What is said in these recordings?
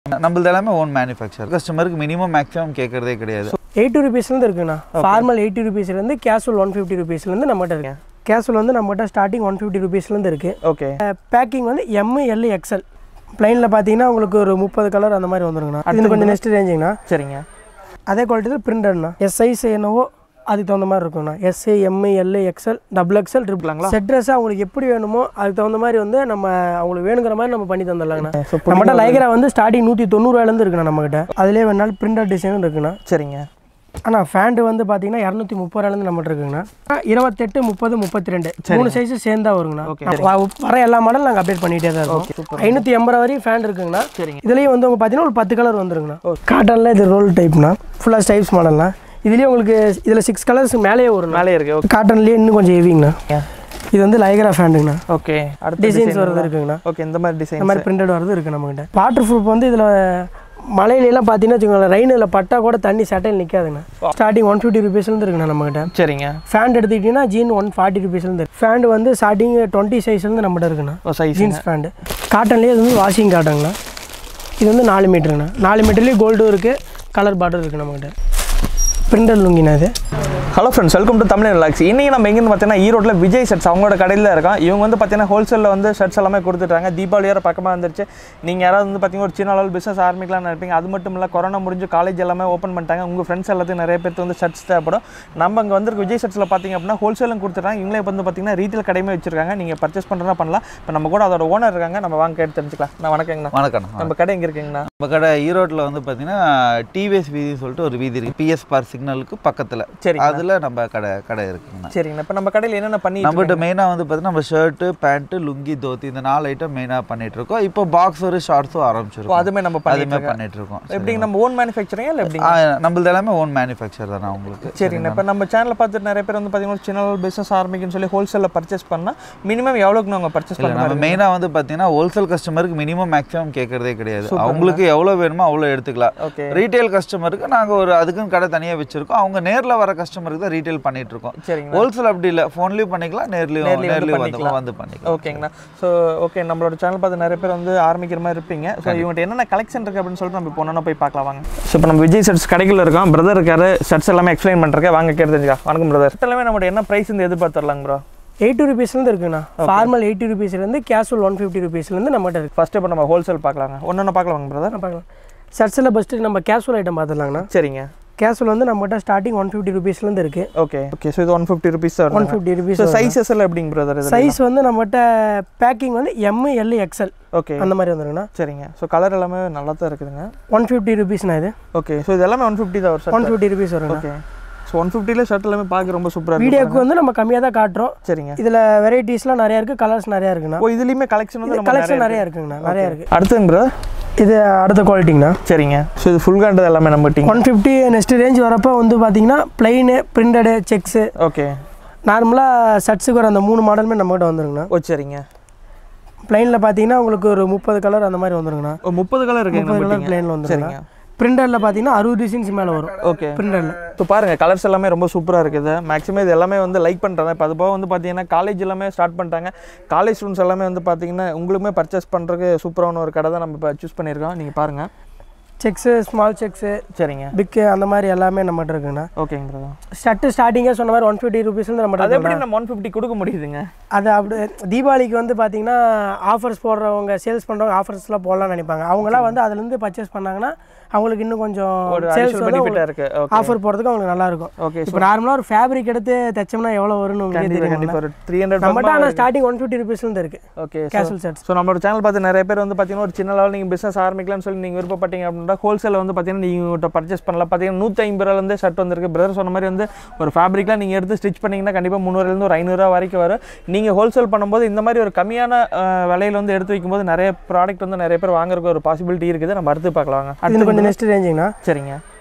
நம்மளது எல்லாமே own manufacture கஸ்டமருக்கு மினிமம் மேக்ஸிமம் கேட்கறதே கிடையாது எயிட்டி ருபீஸ்லேருந்து இருக்குண்ணா ஃபார்மல் எயிட்டி ருபீஸ்லேருந்து கேஷுவல் ஒன் ஃபிஃப்டி ருபீஸ்லேருந்து நம்மகிட்ட இருக்கு கேஷுவல் வந்து நம்மகிட்ட ஸ்டார்டிங் ஒன் ஃபிஃப்டி ருபீஸ்லேருந்து இருக்குது ஓகே பேக்கிங் வந்து எம் எல் எக்ஸ்எல் ப்ளைனில் பார்த்தீங்கன்னா உங்களுக்கு ஒரு முப்பது கலர் அந்த மாதிரி வந்துருங்கண்ணா இது கொஞ்சம் நெக்ஸ்ட் ரேஞ்சுங்கண்ணா சரிங்க அதே குவாலிட்டியில் பிரிண்டட்ண்ணா எஸ் சைஸ் என்னவோ அதுக்கு தகுந்த மாதிரி இருக்கும்ண்ணா எஸ்ஏ எம்ஏ எல்ஏ எக்ஸ்எல் டபுள் எக்ஸ்எல் ட்ரிபிளாங்களா செட் ட்ரெஸ் அவங்களுக்கு எப்படி வேணுமோ அதுக்கு தகுந்த மாதிரி வந்து நம்ம அவங்களுக்கு வேணுங்கிற மாதிரி நம்ம பண்ணி தந்துடலாங்கண்ணா நம்மகிட்ட லைகரா வந்து ஸ்டார்டிங் நூற்றி தொண்ணூறுவாயிலேருந்து இருக்குண்ணா நம்மகிட்ட அதிலே வேணாலும் பிரிண்டட் டிசைனும் இருக்குண்ணா சரிங்க ஆனால் ஃபேண்ட் வந்து பார்த்தீங்கன்னா இரநூத்தி முப்பது ரூபாயிலேருந்து நம்மகிட்ட இருக்குங்கண்ணா இருபத்தெட்டு முப்பது முப்பத்தி ரெண்டு மூணு சைஸ் சேர்ந்தா வருங்கண்ணா வ- வர எல்லா மாடல் நாங்கள் அப்டேட் பண்ணிகிட்டே தான் இருக்கோம் ஐநூற்றி எண்பது வரையும் ஃபேண்ட் இருக்குங்கண்ணா சரிங்க. இதுலேயும் வந்து உங்க பார்த்தீங்கன்னா ஒரு பத்து கலர் வந்துருங்கண்ணா காட்டனில் இது ரோல் டைப்னா ஃபுல்லாக ஸ்டைப்ஸ் மாடல்னா இதுலேயே உங்களுக்கு இதில் சிக்ஸ் கலர்ஸ் மேலேயே வரும் மேலே இருக்கு ஓகே காட்டன்லேயே இன்னும் கொஞ்சம் ஹெவிங்கண்ணா இது வந்து லைகரா ஃபேண்டுங்கண்ணா ஓகே அடுத்த டிசைன்ஸ் வருது இருக்குங்கண்ணா ஓகே இந்த மாதிரி இந்த டிசைன் மாதிரி பிரிண்டட் வருது இருக்குது நம்மகிட்ட வாட்டர் ப்ரூஃப் வந்து இதில் மலையிலலாம் பார்த்தீங்கன்னா வச்சுக்கோங்களேன் ரெயினில் பட்டா கூட தண்ணி சட்டையில் நிற்காதுங்கண்ணா ஸ்டார்டிங் ஒன் ஃபிஃப்டி ருபீஸ்லேருந்து இருக்குண்ணா நம்மகிட்ட சரிங்க ஃபேண்ட் எடுத்துக்கிட்டிங்கன்னா ஜீன் ஒன் ஃபார்ட்டி ருபீஸ்லேருந்து ஃபேண்ட் வந்து ஸ்டார்டிங் டுவெண்ட்டி சைஸ்லேருந்து நம்மகிட்ட இருக்குண்ணா ஓ சைஸ் ஜீன்ஸ் ஃபேண்டு காட்டன்லேயே இது வந்து வாஷிங் காட்டனுங்கண்ணா இது வந்து நாலு மீட்டருங்கண்ணா நாலு மீட்டர்லேயும் கோல்டும் இருக்குது கலர் பார்டர் இருக்குது நம்மகிட்ட பிரிண்டர் லுங்கிண்ணா இது hello friends welcome to Tamil relax இன்றைக்கி நம்ம எங்கேன்னு பார்த்தீங்கன்னா ஈரோட்டில் விஜய் ஷர்ட்ஸ் அவங்களோட கடையில் இருக்கோம் இவங்க வந்து பார்த்தீங்கன்னா ஹோல்சேலில் வந்து ஷர்ட்ஸ் எல்லாமே கொடுத்துட்டாங்க தீபாவளி வேறு பக்கமாக வந்துருச்சு நீங்கள் யாராவது வந்து பார்த்தீங்கன்னா ஒரு சின்ன அளவு பிஸ்னஸ் ஆரம்பிக்கலாம்னு நினைப்பீங்க அது மட்டும் இல்லை கொரோனா முடிஞ்சு காலேஜ் எல்லாமே ஓப்பன் பண்ணிட்டாங்க உங்கள் ஃப்ரெண்ட்ஸ் எல்லாத்துக்கும் நிறைய பேருக்கு வந்து ஷர்ட்ஸ் தேவைப்படும் நம்ம இங்கே வந்திருக்க விஜய் ஷர்ட்ஸில் பார்த்தீங்க அப்படின்னா ஹோல்சேலும் கொடுத்துட்டாங்க இவங்களே வந்து பார்த்தீங்கன்னா ரீட்டைல் கடையுமே வச்சிருக்காங்க நீங்கள் பர்ச்சேஸ் பண்ணுறதா பண்ணலாம் இப்போ நம்ம கூட அதோட ஓனர் இருக்காங்க நம்ம வாங்க கேட்டு தெரிஞ்சுக்கலாம் நான் வணக்கங்கண்ணா வணக்கம் நம்ம கடை எங்கே இருக்குங்கண்ணா நம்ம கடை ஈரோட்டில் வந்து பார்த்தீங்கன்னா டிவிஎஸ் வீதின்னு சொல்லிட்டு ஒரு வீதி இருக்குது பிஎஸ் பார் சிக்னலுக்கு பக்கத்தில் சரி அதில் நம்ம கடை கடை இருக்குங்கண்ணா சரிங்கண்ணா இப்போ நம்ம கடையில் என்னென்ன பண்ணி நம்மகிட்ட மெயினாக வந்து பார்த்தீங்கன்னா நம்ம ஷர்ட்டு பேண்ட்டு லுங்கி தோத்தி இந்த நாலு ஐட்டம் மெயினாக பண்ணிட்டு இருக்கோம் இப்போ பாக்ஸரு ஷார்ட்ஸும் ஆரம்பிச்சிருக்கோம் அதுமே நம்ம பண்ணிட்டு அதுமே பண்ணிட்டு இருக்கோம் எப்படிங்க நம்ம ஓன் மேனுஃபேக்சரிங் இல்லை எப்படி ஆ, நம்மளது எல்லாமே ஓன் மேனுஃபேக்சர் தானே உங்களுக்கு சரிங்கண்ணா இப்போ நம்ம சேனலை பார்த்துட்டு நிறைய பேர் வந்து பார்த்தீங்கன்னா ஒரு சின்ன பிஸ்னஸ் ஆரம்பிக்குன்னு சொல்லி ஹோல்சேலில் பர்ச்சேஸ் பண்ணால் மினிமம் எவ்வளோக்கு நாங்கள் பர்ச்சேஸ் இல்லை பண்ண நம்ம மெயினாக வந்து பார்த்தீங்கன்னா ஹோல்சேல் கஸ்டமருக்கு மினிமம் மேக்ஸிமம் கேட்கறதே கிடையாது அவங்களுக்கு எவ்வளோ வேணுமோ அவ்வளோ எடுத்துக்கலாம் ஓகே ரீட்டைல் கஸ்டமருக்கு நாங்கள் ஒரு அதுக்குன்னு கடை தனியாக வச்சிருக்கோம் அவங்க நேரில் வர கஸ்டமருக்கு தான் ரீட்டைல் பண்ணிட்டு இருக்கோம் சரிங்கண்ணா ஹோல்சேல் அப்படி இல்லை ஃபோன்லேயும் பண்ணிக்கலாம் நேர்லேயும் நேர்லயும் வந்து நேர்லேயும் வந்து பண்ணிக்கலாம். வந்து பண்ணிக்கலாம் ஓகேங்கண்ணா ஸோ ஓகே நம்மளோட சேனல் பார்த்து நிறைய பேர் வந்து ஆரம்பிக்கிற மாதிரி இருப்பீங்க ஸோ இவங்கள்ட்ட என்னென்ன கலெக்ஷன் இருக்குது அப்படின்னு சொல்லிட்டு நம்ம போனோம்னா போய் பார்க்கலாம் வாங்க ஸோ இப்போ நம்ம விஜய் ஷர்ட்ஸ் கடையில் இருக்கோம் பிரதர் இருக்காரு ஷர்ட்ஸ் எல்லாமே எக்ஸ்பிளைன் பண்ணுறேன் வாங்க கேட்டு தெரிஞ்சுக்கா வணக்கம் பிரதர் எல்லாமே நம்மளோட என்ன ப்ரைஸ் இந்த எதிர்பார்த்துடலாங்க ப்ரோ எயிட்டி ருபீஸ்லேருந்து இருக்குண்ணா ஃபார்மல் எயிட்டி ருபீஸ்லேருந்து கேஷுவல் ஒன் ஃபிஃப்டி ருபீஸ்லேருந்து நம்மகிட்ட இருக்குது ஃபர்ஸ்ட் இப்போ நம்ம ஹோல்சேல் பார்க்கலாங்க ஒன்று ஒன்று பார்க்கலாங்க பிரதர் பார்க்கலாம் ஷர்ட்ஸில் ஃபஸ்ட்டு நம்ம கேஷுவல் ஐட்டம் பார்த்துலாங்கண்ணா சரிங்க கேஷுவல் வந்து நம்மகிட்ட ஸ்டார்டிங் ஒன் ஃபிஃப்டி ருபீஸ்லேருந்து இருக்குது ஓகே ஓகே ஸோ இது ஒன் ஃபிஃப்டி ருபீஸ் ஒன் வரும் ஃபிஃப்டி ருபீஸ் ஸோ சைஸஸ் எல்லாம் எப்படிங்க பிரதர் இது சைஸ் வந்து நம்மகிட்ட பேக்கிங் வந்து எம் எல் எக்ஸ்எல் ஓகே அந்த மாதிரி வந்துருங்கண்ணா சரிங்க ஸோ கலர் எல்லாமே நல்லா தான் இருக்குதுங்க ஒன் ஃபிஃப்டி ருபீஸ்ண்ணா இது ஓகே ஸோ இது எல்லாமே ஒன் ஃபிஃப்டி தான் வரும் ஒன் ஃபிஃப்டி ருபீஸ் வருங்க ஓகே ஸோ ஒன் ஃபிஃப்டியில் ஷர்ட் எல்லாமே பார்க்க ரொம்ப சூப்பராக இருக்கு வீடியோக்கு வந்து நம்ம கம்மியாக தான் காட்டுறோம் சரிங்க இதில் வெரைட்டிஸ்லாம் நிறையா இருக்குது கலர்ஸ் நிறையா இருக்குண்ணா ஓ இதுலேயுமே கலெக்ஷன் வந்து நம்ம கலெக்ஷன் நிறையா இருக்குங்கண்ணா நிறையா இருக்குது அடுத்துங்க பிரதர் இது அடுத்த குவாலிட்டிங்கண்ணா சரிங்க ஸோ இது ஃபுல் காண்டது எல்லாமே நம்ம team one fifty next range வரப்போ வந்து பார்த்தீங்கன்னா பிளைனு பிரிண்டடு செக்ஸு ஓகே நார்மலாக ஷர்ட்ஸுக்கு ஒரு அந்த மூணு மாடலுமே நம்மகிட்ட வந்துருங்கண்ணா ஓ சரிங்க பிளைனில் பார்த்தீங்கன்னா உங்களுக்கு ஒரு முப்பது கலர் அந்த மாதிரி வந்துருங்கண்ணா ஓ முப்பது கலர் இருக்குங்க முப்பது நம்ம கலர் டீம் பிளைனில் வந்துருங்க சரிங்க பிரிண்டரில் பார்த்தீங்கன்னா அறுபது டிசைன்ஸ் மேலே வரும் ஓகே பிரிண்டரில் இப்போ பாருங்க கலர்ஸ் எல்லாமே ரொம்ப சூப்பராக இருக்குது மேக்ஸிமம் இது எல்லாமே வந்து லைக் பண்ணுறாங்க இப்போ அது போக வந்து பார்த்தீங்கன்னா காலேஜ் எல்லாமே ஸ்டார்ட் பண்ணிட்டாங்க காலேஜ் ஸ்டூடெண்ட்ஸ் எல்லாமே வந்து பார்த்தீங்கன்னா உங்களுக்குமே பர்ச்சேஸ் பண்ணுறதுக்கு சூப்பரான ஒரு கடை தான் நம்ம இப்போ சூஸ் பண்ணியிருக்கோம் நீங்கள் பாருங்கள் செக்ஸு ஸ்மால் செக்ஸு சரிங்க பிக்கு அந்த மாதிரி எல்லாமே நம்மகிட்ட இருக்குங்கண்ணா ஓகேங்க பிரதர் ஷர்ட்டு ஸ்டார்டிங்கே சொன்ன மாதிரி ஒன் ஃபிஃப்டி ருபீஸ்லேருந்து அது நம்மகிட்ட எப்படி நம்ம ஒன் ஃபிஃப்டி கொடுக்க முடியுதுங்க அது அப்படி தீபாவளிக்கு வந்து பார்த்தீங்கன்னா ஆஃபர்ஸ் போடுறவங்க சேல்ஸ் பண்ணுறவங்க ஆஃபர்ஸ்லாம் போடலாம்னு நினைப்பாங்க அவங்களாம் வந்து அதுலேருந்து பர்ச்சேஸ் பண்ணாங்கன்னா அவங்களுக்கு இன்னும் கொஞ்சம் ஒரு சேல்ஸ் அடிஷனல் வந்து பெனிஃபிட்டாக இருக்குது ஓகே ஆஃபர் போடுறதுக்கு அவங்களுக்கு நல்லா இருக்கும் ஓகே இப்போ நார்மலாக ஒரு ஃபேப்ரிக் எடுத்து தைச்சோம்னா எவ்வளோ வரும்னு உங்களுக்கு கண்டிப்பாக தெரியும் கண்டிப்பாக ஒரு த்ரீ ஹண்ட்ரட் நம்மகிட்ட ஆனால் ஸ்டார்டிங் ஒன் ஃபிஃப்டி ருபீஸ்லேருந்து இருக்குது ஓகே கேஷுவல் ஷர்ட்ஸ் ஸோ நம்மளோட சேனல் பார்த்து நிறைய பேர் வந்து பார்த்தீங்கன்னா ஒரு சின்ன லெவல் நீங்கள் பிஸ்னஸ் ஆரம்பிக்கலாம்னு சொல்லி நீங்கள் விருப்பப்பட்டீங்க அப்படின்னா ஹோல்சேலில் வந்து பார்த்தீங்கன்னா நீங்கள் பர்ச்சேஸ் பண்ணலாம் பார்த்தீங்கன்னா நூற்றி ஐம்பது ரூபாலேருந்து ஷர்ட் வந்திருக்கு பிரதர் சொன்ன மாதிரி வந்து ஒரு ஃபேப்ரிக்லாம் நீங்கள் எடுத்து ஸ்டிச் பண்ணிங்கன்னா கண்டிப்பாக முந்நூறுலேருந்து ஒரு ஐநூறுரூவா வரைக்கும் வரும் நீங்கள் ஹோல்சேல் பண்ணும்போது இந்த மாதிரி ஒரு கம்மியான அஹ், விலையில வந்து எடுத்து வைக்கும்போது நிறைய ப்ராடக்ட் வந்து நிறைய பேர் வாங்குறதுக்கு ஒரு பாசிபிலிட்டி இருக்குது நம்ம அடுத்து பார்க்கலாம் வாங்க இது கொஞ்சம் நெக்ஸ்ட் ரேஞ்சுங்கண்ணா சரிங்க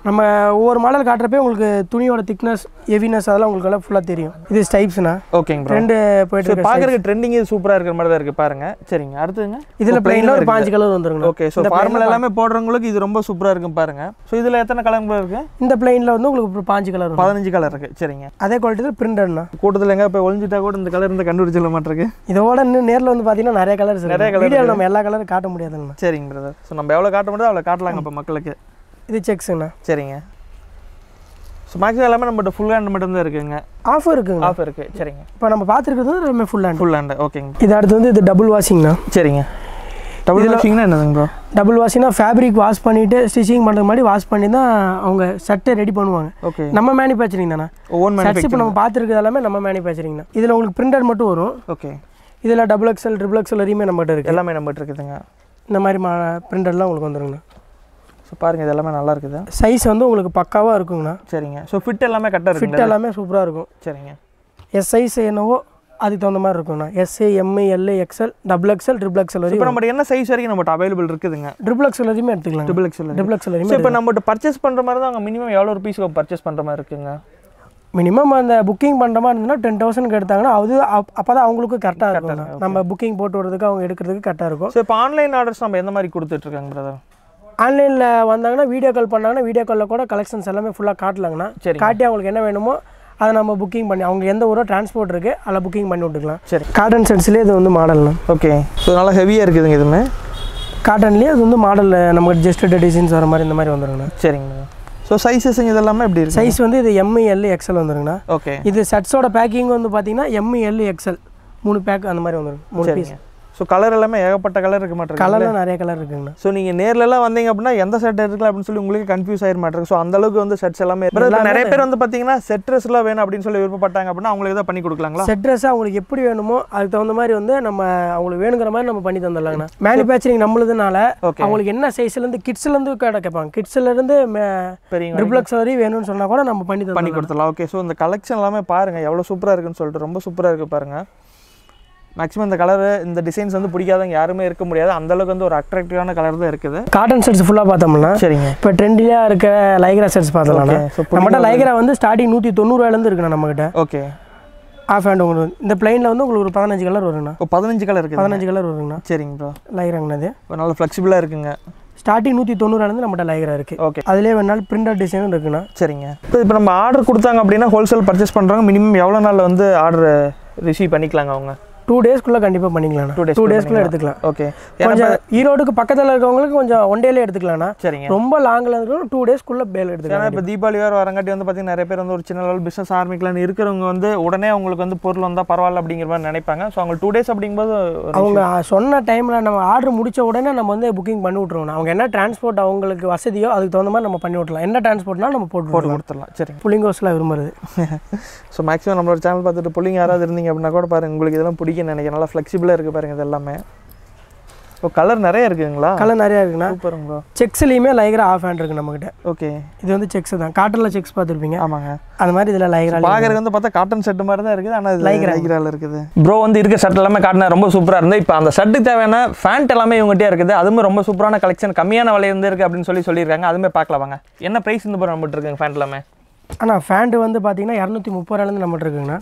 நம்ம ஒவ்வொரு மாடல் காட்டுறப்பே உங்களுக்கு துணியோட திக்னஸ் ஹெவினஸ் அதெல்லாம் உங்களுக்கு எல்லாம் ஃபுல்லாக தெரியும் இது ஸ்டைப்ஸ்ண்ணா ஓகேங்க ப்ரோ ரெண்டு போயிட்டு ஸோ இருக்கு பார்க்குறதுக்கு ட்ரெண்டிங் சூப்பராக இருக்கிற மாதிரி தான் இருக்குது பாருங்க சரிங்க அடுத்ததுங்க இதில் பிளைனில் ஒரு பாஞ்சு கலர் வந்துருங்க ஓகே ஸோ ஃபார்மல் எல்லாமே போடுறவங்களுக்கு இது ரொம்ப சூப்பராக இருக்கும் பாருங்க ஸோ இதில் எத்தனை கலர் இருக்கு இந்த பிளைனில் வந்து உங்களுக்கு ஒரு பாஞ்சு கலர் வரும் பதினஞ்சு கலர் இருக்கு சரிங்க அதே குவாலிட்டியில் பிரிண்டட்ண்ணா கூட்டத்தில் எங்கே போய் ஒளிஞ்சிட்டா கூட இந்த கலர் இருந்து கண்டுபிடிச்சிட மாட்டிருக்கு இதோட இன்னும் நேரில் வந்து பார்த்தீங்கன்னா நிறைய கலர்ஸ் நிறைய நிறைய colour வீடியோவில் நம்ம எல்லா கலரும் காட்ட முடியாதுங்கண்ணா சரிங்க பிரதர் ஸோ நம்ம எவ்வளோ காட்ட முடியுதோ அவ்வளோ காட்டலாங்க இப்போ மக்களுக்கு இது செக்ஸுங்கண்ணா சரிங்க ஸோ மேக்ஸிமம் எல்லாமே நம்மகிட்ட ஃபுல் ஹேண்ட் மட்டும் தான் இருக்குங்க ஆஃபர் இருக்குங்க ஆஃப் இருக்கு சரிங்க இப்போ நம்ம பார்த்துருக்கிறது வந்து எல்லாமே ஃபுல் ஹேண்ட் ஃபுல் ஹேண்ட் ஓகேங்க இது அடுத்து வந்து இது டபுள் வாஷிங்ண்ணா சரிங்க டபுள் வாஷிங்னா என்னதுங்க ப்ரோ டபுள் வாஷிங்னா ஃபேப்ரிக் வாஷ் பண்ணிவிட்டு ஸ்டிச்சிங் பண்ணுறது மாதிரி வாஷ் பண்ணி தான் அவங்க சட்டை ரெடி பண்ணுவாங்க ஓகே நம்ம மேனுஃபேக்சரிங் தானே ஓன் ஷர்ட்ஸ் இப்போ நம்ம பார்த்துருக்கிறது எல்லாமே நம்ம மேனுஃபேக்சரிங் தான் இதில் உங்களுக்கு பிரிண்டட் மட்டும் வரும் ஓகே இதில் டபுள் எக்ஸ்எல் ட்ரிபிள் எக்ஸ்எல் வரையுமே நம்மகிட்ட இருக்குது எல்லாமே நம்மகிட்ட இருக்குதுங்க இந்த மாதிரி மா பிரிண்டட்லாம் உங்களுக்கு வந்துருங்கண்ணா ஸோ பாருங்க இது எல்லாமே நல்லா இருக்குது சைஸ் வந்து உங்களுக்கு பக்காவாக இருக்குங்கண்ணா சரிங்க ஸோ ஃபிட் எல்லாமே கரெக்டாக ஃபிட் இருக்குங்க எல்லாமே சூப்பராக இருக்கும் சரிங்க எஸ் சைஸ் என்னவோ அதுக்கு தகுந்த மாதிரி இருக்குங்கண்ணா எஸ்ஏ எம்ஐ எல்ஏ XL double XL triple XL இப்போ வரையும் நம்மகிட்ட என்ன சைஸ் வரைக்கும் நம்மகிட்ட அவைலபிள் இருக்குதுங்க ட்ரிபிள் எக்ஸ்எல் வரையுமே எடுத்துக்கலாம் triple XL triple XL so வரையுமே இப்போ நம்மகிட்ட பர்ச்சேஸ் பண்ணுற மாதிரி தான் அங்கே மினிமம் எவ்வளோ ருபீஸ் பர்ச்சேஸ் பண்ணுற மாதிரி இருக்குங்க மினிமம் அந்த புக்கிங் பண்ணுற மாதிரி இருந்ததுன்னா டென் தௌசண்ட்க்கு எடுத்தாங்கன்னா அது அப்போ தான் அவங்களுக்கு கரெக்டாக இருக்கும் நம்ம புக்கிங் போட்டு விடுறதுக்கு அவங்க எடுக்கிறதுக்கு கரெக்டாக இருக்கும் ஸோ இப்போ ஆன்லைன் ஆர்டர்ஸ் நம்ம எந்த மாதிரி கொடுத்துட்ருக்காங்க பிரதர் ஆன்லைனில் வந்தாங்கன்னா வீடியோ கால் பண்ணாங்கன்னா வீடியோ காலில் கூட கலெக்ஷன்ஸ் எல்லாமே ஃபுல்லாக காட்டலாங்கண்ணா சரி காட்டி அவங்களுக்கு என்ன வேணுமோ அதை நம்ம புக்கிங் பண்ணி அவங்க எந்த ஊரோ டிரான்ஸ்போர்ட் இருக்குது அதில் புக்கிங் பண்ணி விட்டுக்கலாம் சரி காட்டன் செட்ஸ்லேயே இது வந்து மாடல்ண்ணா ஓகே ஸோ நல்லா ஹெவியாக இருக்குதுங்க இதுவுமே காட்டன்லேயே அது வந்து மாடல் நமக்கு ஜஸ்ட் டிசைன்ஸ் வர மாதிரி இந்த மாதிரி வந்துருங்கண்ணா சரிங்க ஸோ சைஸஸுங்க இதெல்லாமே எப்படி இருக்கு சைஸ் வந்து இது எம்ஐ எல் எக்ஸ்எல் வந்துருங்கண்ணா ஓகே இது செட்ஸோட பேக்கிங் வந்து பார்த்தீங்கன்னா எம்ஐ எல் எக்ஸ்எல் மூணு பேக் அந்த மாதிரி வந்துருங்க மூணு பீஸ் சரிங்க ஸோ கலர் எல்லாமே ஏகப்பட்ட கலர் இருக்க மாட்டேங்குது கலரில் நிறைய கலர் இருக்குங்கண்ணா ஸோ நீங்கள் நேர்லலாம் வந்தீங்க அப்படின்னா எந்த செட் எடுக்கலாம் அப்படின்னு சொல்லி உங்களுக்கு கன்ஃபியூஸ் ஆயிட மாட்டேங்க ஸோ அந்த அளவுக்கு வந்து செட்ஸ் எல்லாமே இருக்கு. இப்ப நிறைய பேர் வந்து பார்த்தீங்கன்னா செட் ட்ரெஸ்லாம் வேணும் அப்படின்னு சொல்லி விருப்பப்பட்டாங்க அப்படின்னா அவங்களுக்கு தான் பண்ணி கொடுக்கலாங்களா செட் ட்ரெஸ் அவங்களுக்கு எப்படி வேணுமோ அதுக்கு தகுந்த மாதிரி வந்து நம்ம அவங்களுக்கு வேணுங்கிற மாதிரி நம்ம பண்ணி தந்துடலாங்கண்ணா மேனுஃபேக்சரிங் நம்மளுதுனால ஓகே அவங்களுக்கு என்ன சைஸ்லேருந்து கிட்ஸ்லேருந்து கடை கேட்பாங்க கிட்ஸ்லேருந்து பெரிய ட்ரிப்ளக்ஸ் வரையும் வேணும்னு சொன்னால் கூட நம்ம பண்ணி பண்ணி தந்துடலாம் கொடுத்துடலாம் ஓகே ஸோ இந்த கலெக்ஷன் எல்லாமே பாருங்கள் எவ்வளோ சூப்பராக இருக்குன்னு சொல்லிட்டு ரொம்ப சூப்பராக இருக்குது பாருங்கள் மேக்ஸிமம் இந்த கலர் இந்த டிசைன்ஸ் வந்து பிடிக்காதவங்க யாருமே இருக்க முடியாது அந்த அளவுக்கு வந்து ஒரு அட்ராக்டிவான கலர் தான் இருக்குது காட்டன் செட்ஸ் ஃபுல்லாக பார்த்தோம்னா சரிங்க இப்போ ட்ரெண்டியாக இருக்க லைக்ரா செட்ஸ் பார்த்தோம்னா Okay, so நம்மகிட்ட லைக்ரா வந்து ஸ்டார்டிங் நூற்றி தொண்ணூறுவாயிலேருந்து இருக்குண்ணா நம்மகிட்ட ஓகே ஆஃப் ஹேண்ட் உங்களுக்கு வந்து. இந்த பிளைனில் வந்து உங்களுக்கு ஒரு பதினஞ்சு கலர் வருங்கண்ணா இப்போ பதினஞ்சு கலர் இருக்குது பதினஞ்சு கலர் வருங்கண்ணா சரிங்க ப்ரோ லைக்ராங்கண்ணா இது இப்போ நல்ல ஃப்ளெக்சிபிளாக இருக்குங்க ஸ்டார்டிங் நூற்றி தொண்ணூறுலேருந்து நம்மகிட்ட லைக்ரா இருக்குது ஓகே அதிலே வேணாலும் பிரிண்டட் டிசைனும் இருக்குண்ணா சரிங்க இப்போ இப்போ நம்ம ஆர்டர் கொடுத்தாங்க அப்படின்னா ஹோல்சேல் பர்ச்சேஸ் பண்ணுறவங்க மினிமம் எவ்வளோ நாளில் வந்து ஆர்டர் ரிசீவ் பண்ணிக்கலாங்க அவங்க டூ டேஸ்க்குள்ளே கண்டிப்பாக பண்ணிக்கலாம்ண்ணா Two days டூ குள்ள டேஸ்க்குள்ளே எடுத்துக்கலாம் ஓகே கொஞ்சம் ஈரோடுக்கு பக்கத்தில் இருக்கவங்களுக்கு கொஞ்சம் ஒன் டேலே எடுத்துக்கலாம்ண்ணா சரிங்க ரொம்ப லாங்கில் இருக்கணும் டூ டேஸ்க்குள்ளே பேல் ஏன்னா எடுத்துக்கலாம் இப்போ தீபாவளி வேறு வரங்காட்டி வந்து பார்த்தீங்கன்னா நிறைய பேர் வந்து ஒரு சின்ன லெவல் பிஸ்னஸ் ஆரம்பிக்கலாம்னு இருக்கிறவங்க வந்து உடனே அவங்களுக்கு வந்து பொருள் வந்தால் பரவாயில்ல அப்படிங்கிற மாதிரி நினைப்பாங்க ஸோ அவங்க டூ டேஸ் அப்படிங்கும்போது ஒரு அவங்க சொன்ன டைமில் நம்ம ஆர்டர் முடிச்ச உடனே நம்ம வந்து புக்கிங் பண்ணி விட்ருவோம் அவங்க என்ன டிரான்ஸ்போர்ட் அவங்களுக்கு வசதியோ அதுக்கு தகுந்த மாதிரி நம்ம பண்ணி விட்றலாம் என்ன டிரான்ஸ்போர்ட்னா நம்ம போட்டு போட்டு விடலாம் கொடுத்துடலாம் சரிங்க புள்ளிங்கோஸ்லாம் விரும்புறது ஸோ மேக்ஸிமம் நம்மளோட சேனல் பார்த்துட்டு பிள்ளைங்க யாராவது இருந்தீங்க அப்படின்னா கூட பாருங்க உங்களுக்கு இதெல்லாம் பிடிக்கும்னு நினைக்கிறேன் நல்லா ஃப்ளெக்சிபிளாக இருக்குது பாருங்க இது எல்லாமே இப்போ கலர் நிறைய இருக்குங்களா கலர் நிறையா இருக்குண்ணா சூப்பருங்க ப்ரோ செக்ஸ்லேயுமே லைக்ரா ஆஃப் ஹேண்ட் இருக்குது நம்மகிட்ட ஓகே இது வந்து செக்ஸ் தான் காட்டனில் செக்ஸ் பார்த்துருப்பீங்க ஆமாங்க அது மாதிரி இதில் லைக்ரா பார்க்கறதுக்கு வந்து பார்த்தா காட்டன் செட் மாதிரி தான் இருக்குது ஆனால் இது Lycra. லைக்ரால இருக்குது ப்ரோ வந்து இருக்க ஷர்ட் எல்லாமே காட்டின ரொம்ப சூப்பராக இருந்து இப்போ அந்த ஷர்ட்டுக்கு தேவையான ஃபேண்ட் எல்லாமே இவங்ககிட்டே இருக்குது அதுவுமே ரொம்ப சூப்பரான கலெக்ஷன் கம்மியான விலை இருந்து இருக்குது அப்படின்னு சொல்லி சொல்லியிருக்காங்க அதுவுமே பார்க்கலாம் வாங்க என்ன ப்ரைஸ் இந்த ப்ரோ நம்மகிட்ட இருக்குங்க ஃபேண்ட் எல்லாமே ஆனால் ஃபேண்ட்டு வந்து பார்த்தீங்கன்னா இரநூத்தி முப்பது ரூபாயிலேருந்து நம்மகிட்ட இருக்குங்கண்ணா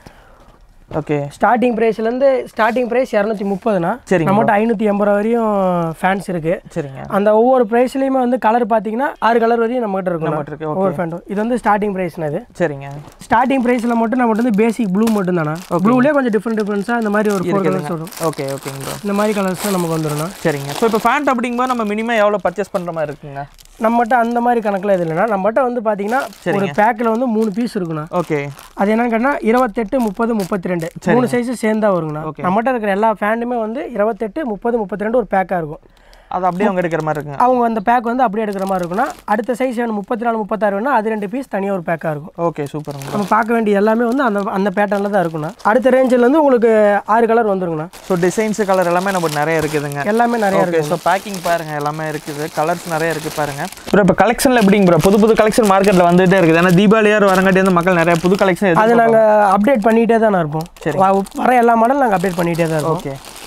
ஓகே ஸ்டார்டிங் ப்ரைஸ்லேருந்து ஸ்டார்டிங் ப்ரைஸ் இரநூத்தி முப்பதுண்ணா சரிங்க நம்மகிட்ட ஐநூற்றி எண்பது ரூபா வரையும் ஃபேன்ஸ் இருக்குது சரிங்க அந்த ஒவ்வொரு ப்ரைஸ்லையுமே வந்து கலர் பார்த்தீங்கன்னா ஆறு கலர் வரையும் நம்மகிட்ட இருக்கும் நம்மகிட்ட இருக்கு ஓகே ஒவ்வொரு ஃபேண்டும் இது வந்து ஸ்டார்டிங் ப்ரைஸ்னா இது சரிங்க ஸ்டார்டிங் ப்ரைஸில் மட்டும் நம்மகிட்ட வந்து பேசிக் ப்ளூ மட்டும் தானே ப்ளூலேயே கொஞ்சம் டிஃப்ரெண்ட் டிஃப்ரெண்ட்ஸாக இந்த மாதிரி ஒரு ஃபோர் கலர்ஸ் வரும் ஓகே ஓகேங்க ப்ரோ இந்த மாதிரி கலர்ஸ் தான் நமக்கு வந்துடும்ண்ணா சரிங்க ஸோ இப்போ ஃபேண்ட் அப்படிங்கும்போது நம்ம மினிமம் எவ்வளோ பர்ச்சேஸ் பண்ணுற மாதிரி இருக்குங்க நம்மகிட்ட அந்த மாதிரி கணக்கில் இது இல்லைன்னா நம்மகிட்ட வந்து பார்த்தீங்கன்னா ஒரு பேக்கில் வந்து மூணு பீஸ் இருக்குண்ணா ஓகே அது என்னன்னு கேட்டால் இருபத்தெட்டு முப்பது முப்பத்தி ரெண்டு மூணு சைஸு சேர்ந்தா வருங்கண்ணா நம்மகிட்ட இருக்கிற எல்லா ஃபேண்டுமே வந்து இருபத்தெட்டு முப்பது முப்பத்தி ரெண்டு ஒரு பேக்காக இருக்கும் அது அப்படியே அவங்க எடுக்கிற மாதிரி இருக்குங்க அவங்க அந்த பேக் வந்து அப்படியே எடுக்கிற மாதிரி இருக்குன்னா அடுத்த சைஸ் வேணும் முப்பத்தி நாலு முப்பத்தாறு வேணும்னா அது ரெண்டு பீஸ் தனியாக ஒரு பேக்காக இருக்கும் ஓகே சூப்பருங்க நம்ம பார்க்க வேண்டிய எல்லாமே வந்து அந்த அந்த பேட்டர்னில் தான் இருக்குண்ணா அடுத்த ரேஞ்சில் வந்து உங்களுக்கு ஆறு கலர் வந்துருங்கண்ணா ஸோ டிசைன்ஸ் கலர் எல்லாமே நம்ம நிறைய இருக்குதுங்க எல்லாமே நிறைய ஓகே ஸோ பேக்கிங் பாருங்க எல்லாமே இருக்குது கலர்ஸ் நிறைய இருக்கு பாருங்க ப்ரோ இப்போ கலெக்ஷனில் எப்படிங்க ப்ரோ புது புது கலெக்ஷன் மார்க்கெட்டில் வந்துட்டே இருக்குது ஏன்னா தீபாவளியார் வரங்காட்டி வந்து மக்கள் நிறைய புது கலெக்ஷன் அது நாங்கள் அப்டேட் பண்ணிகிட்டே தானே இருப்போம் சரி. வ- வர எல்லா மாடலும் நாங்கள் அப்டேட் பண்ணிகிட்டே தான் இருப்போம் ஓகே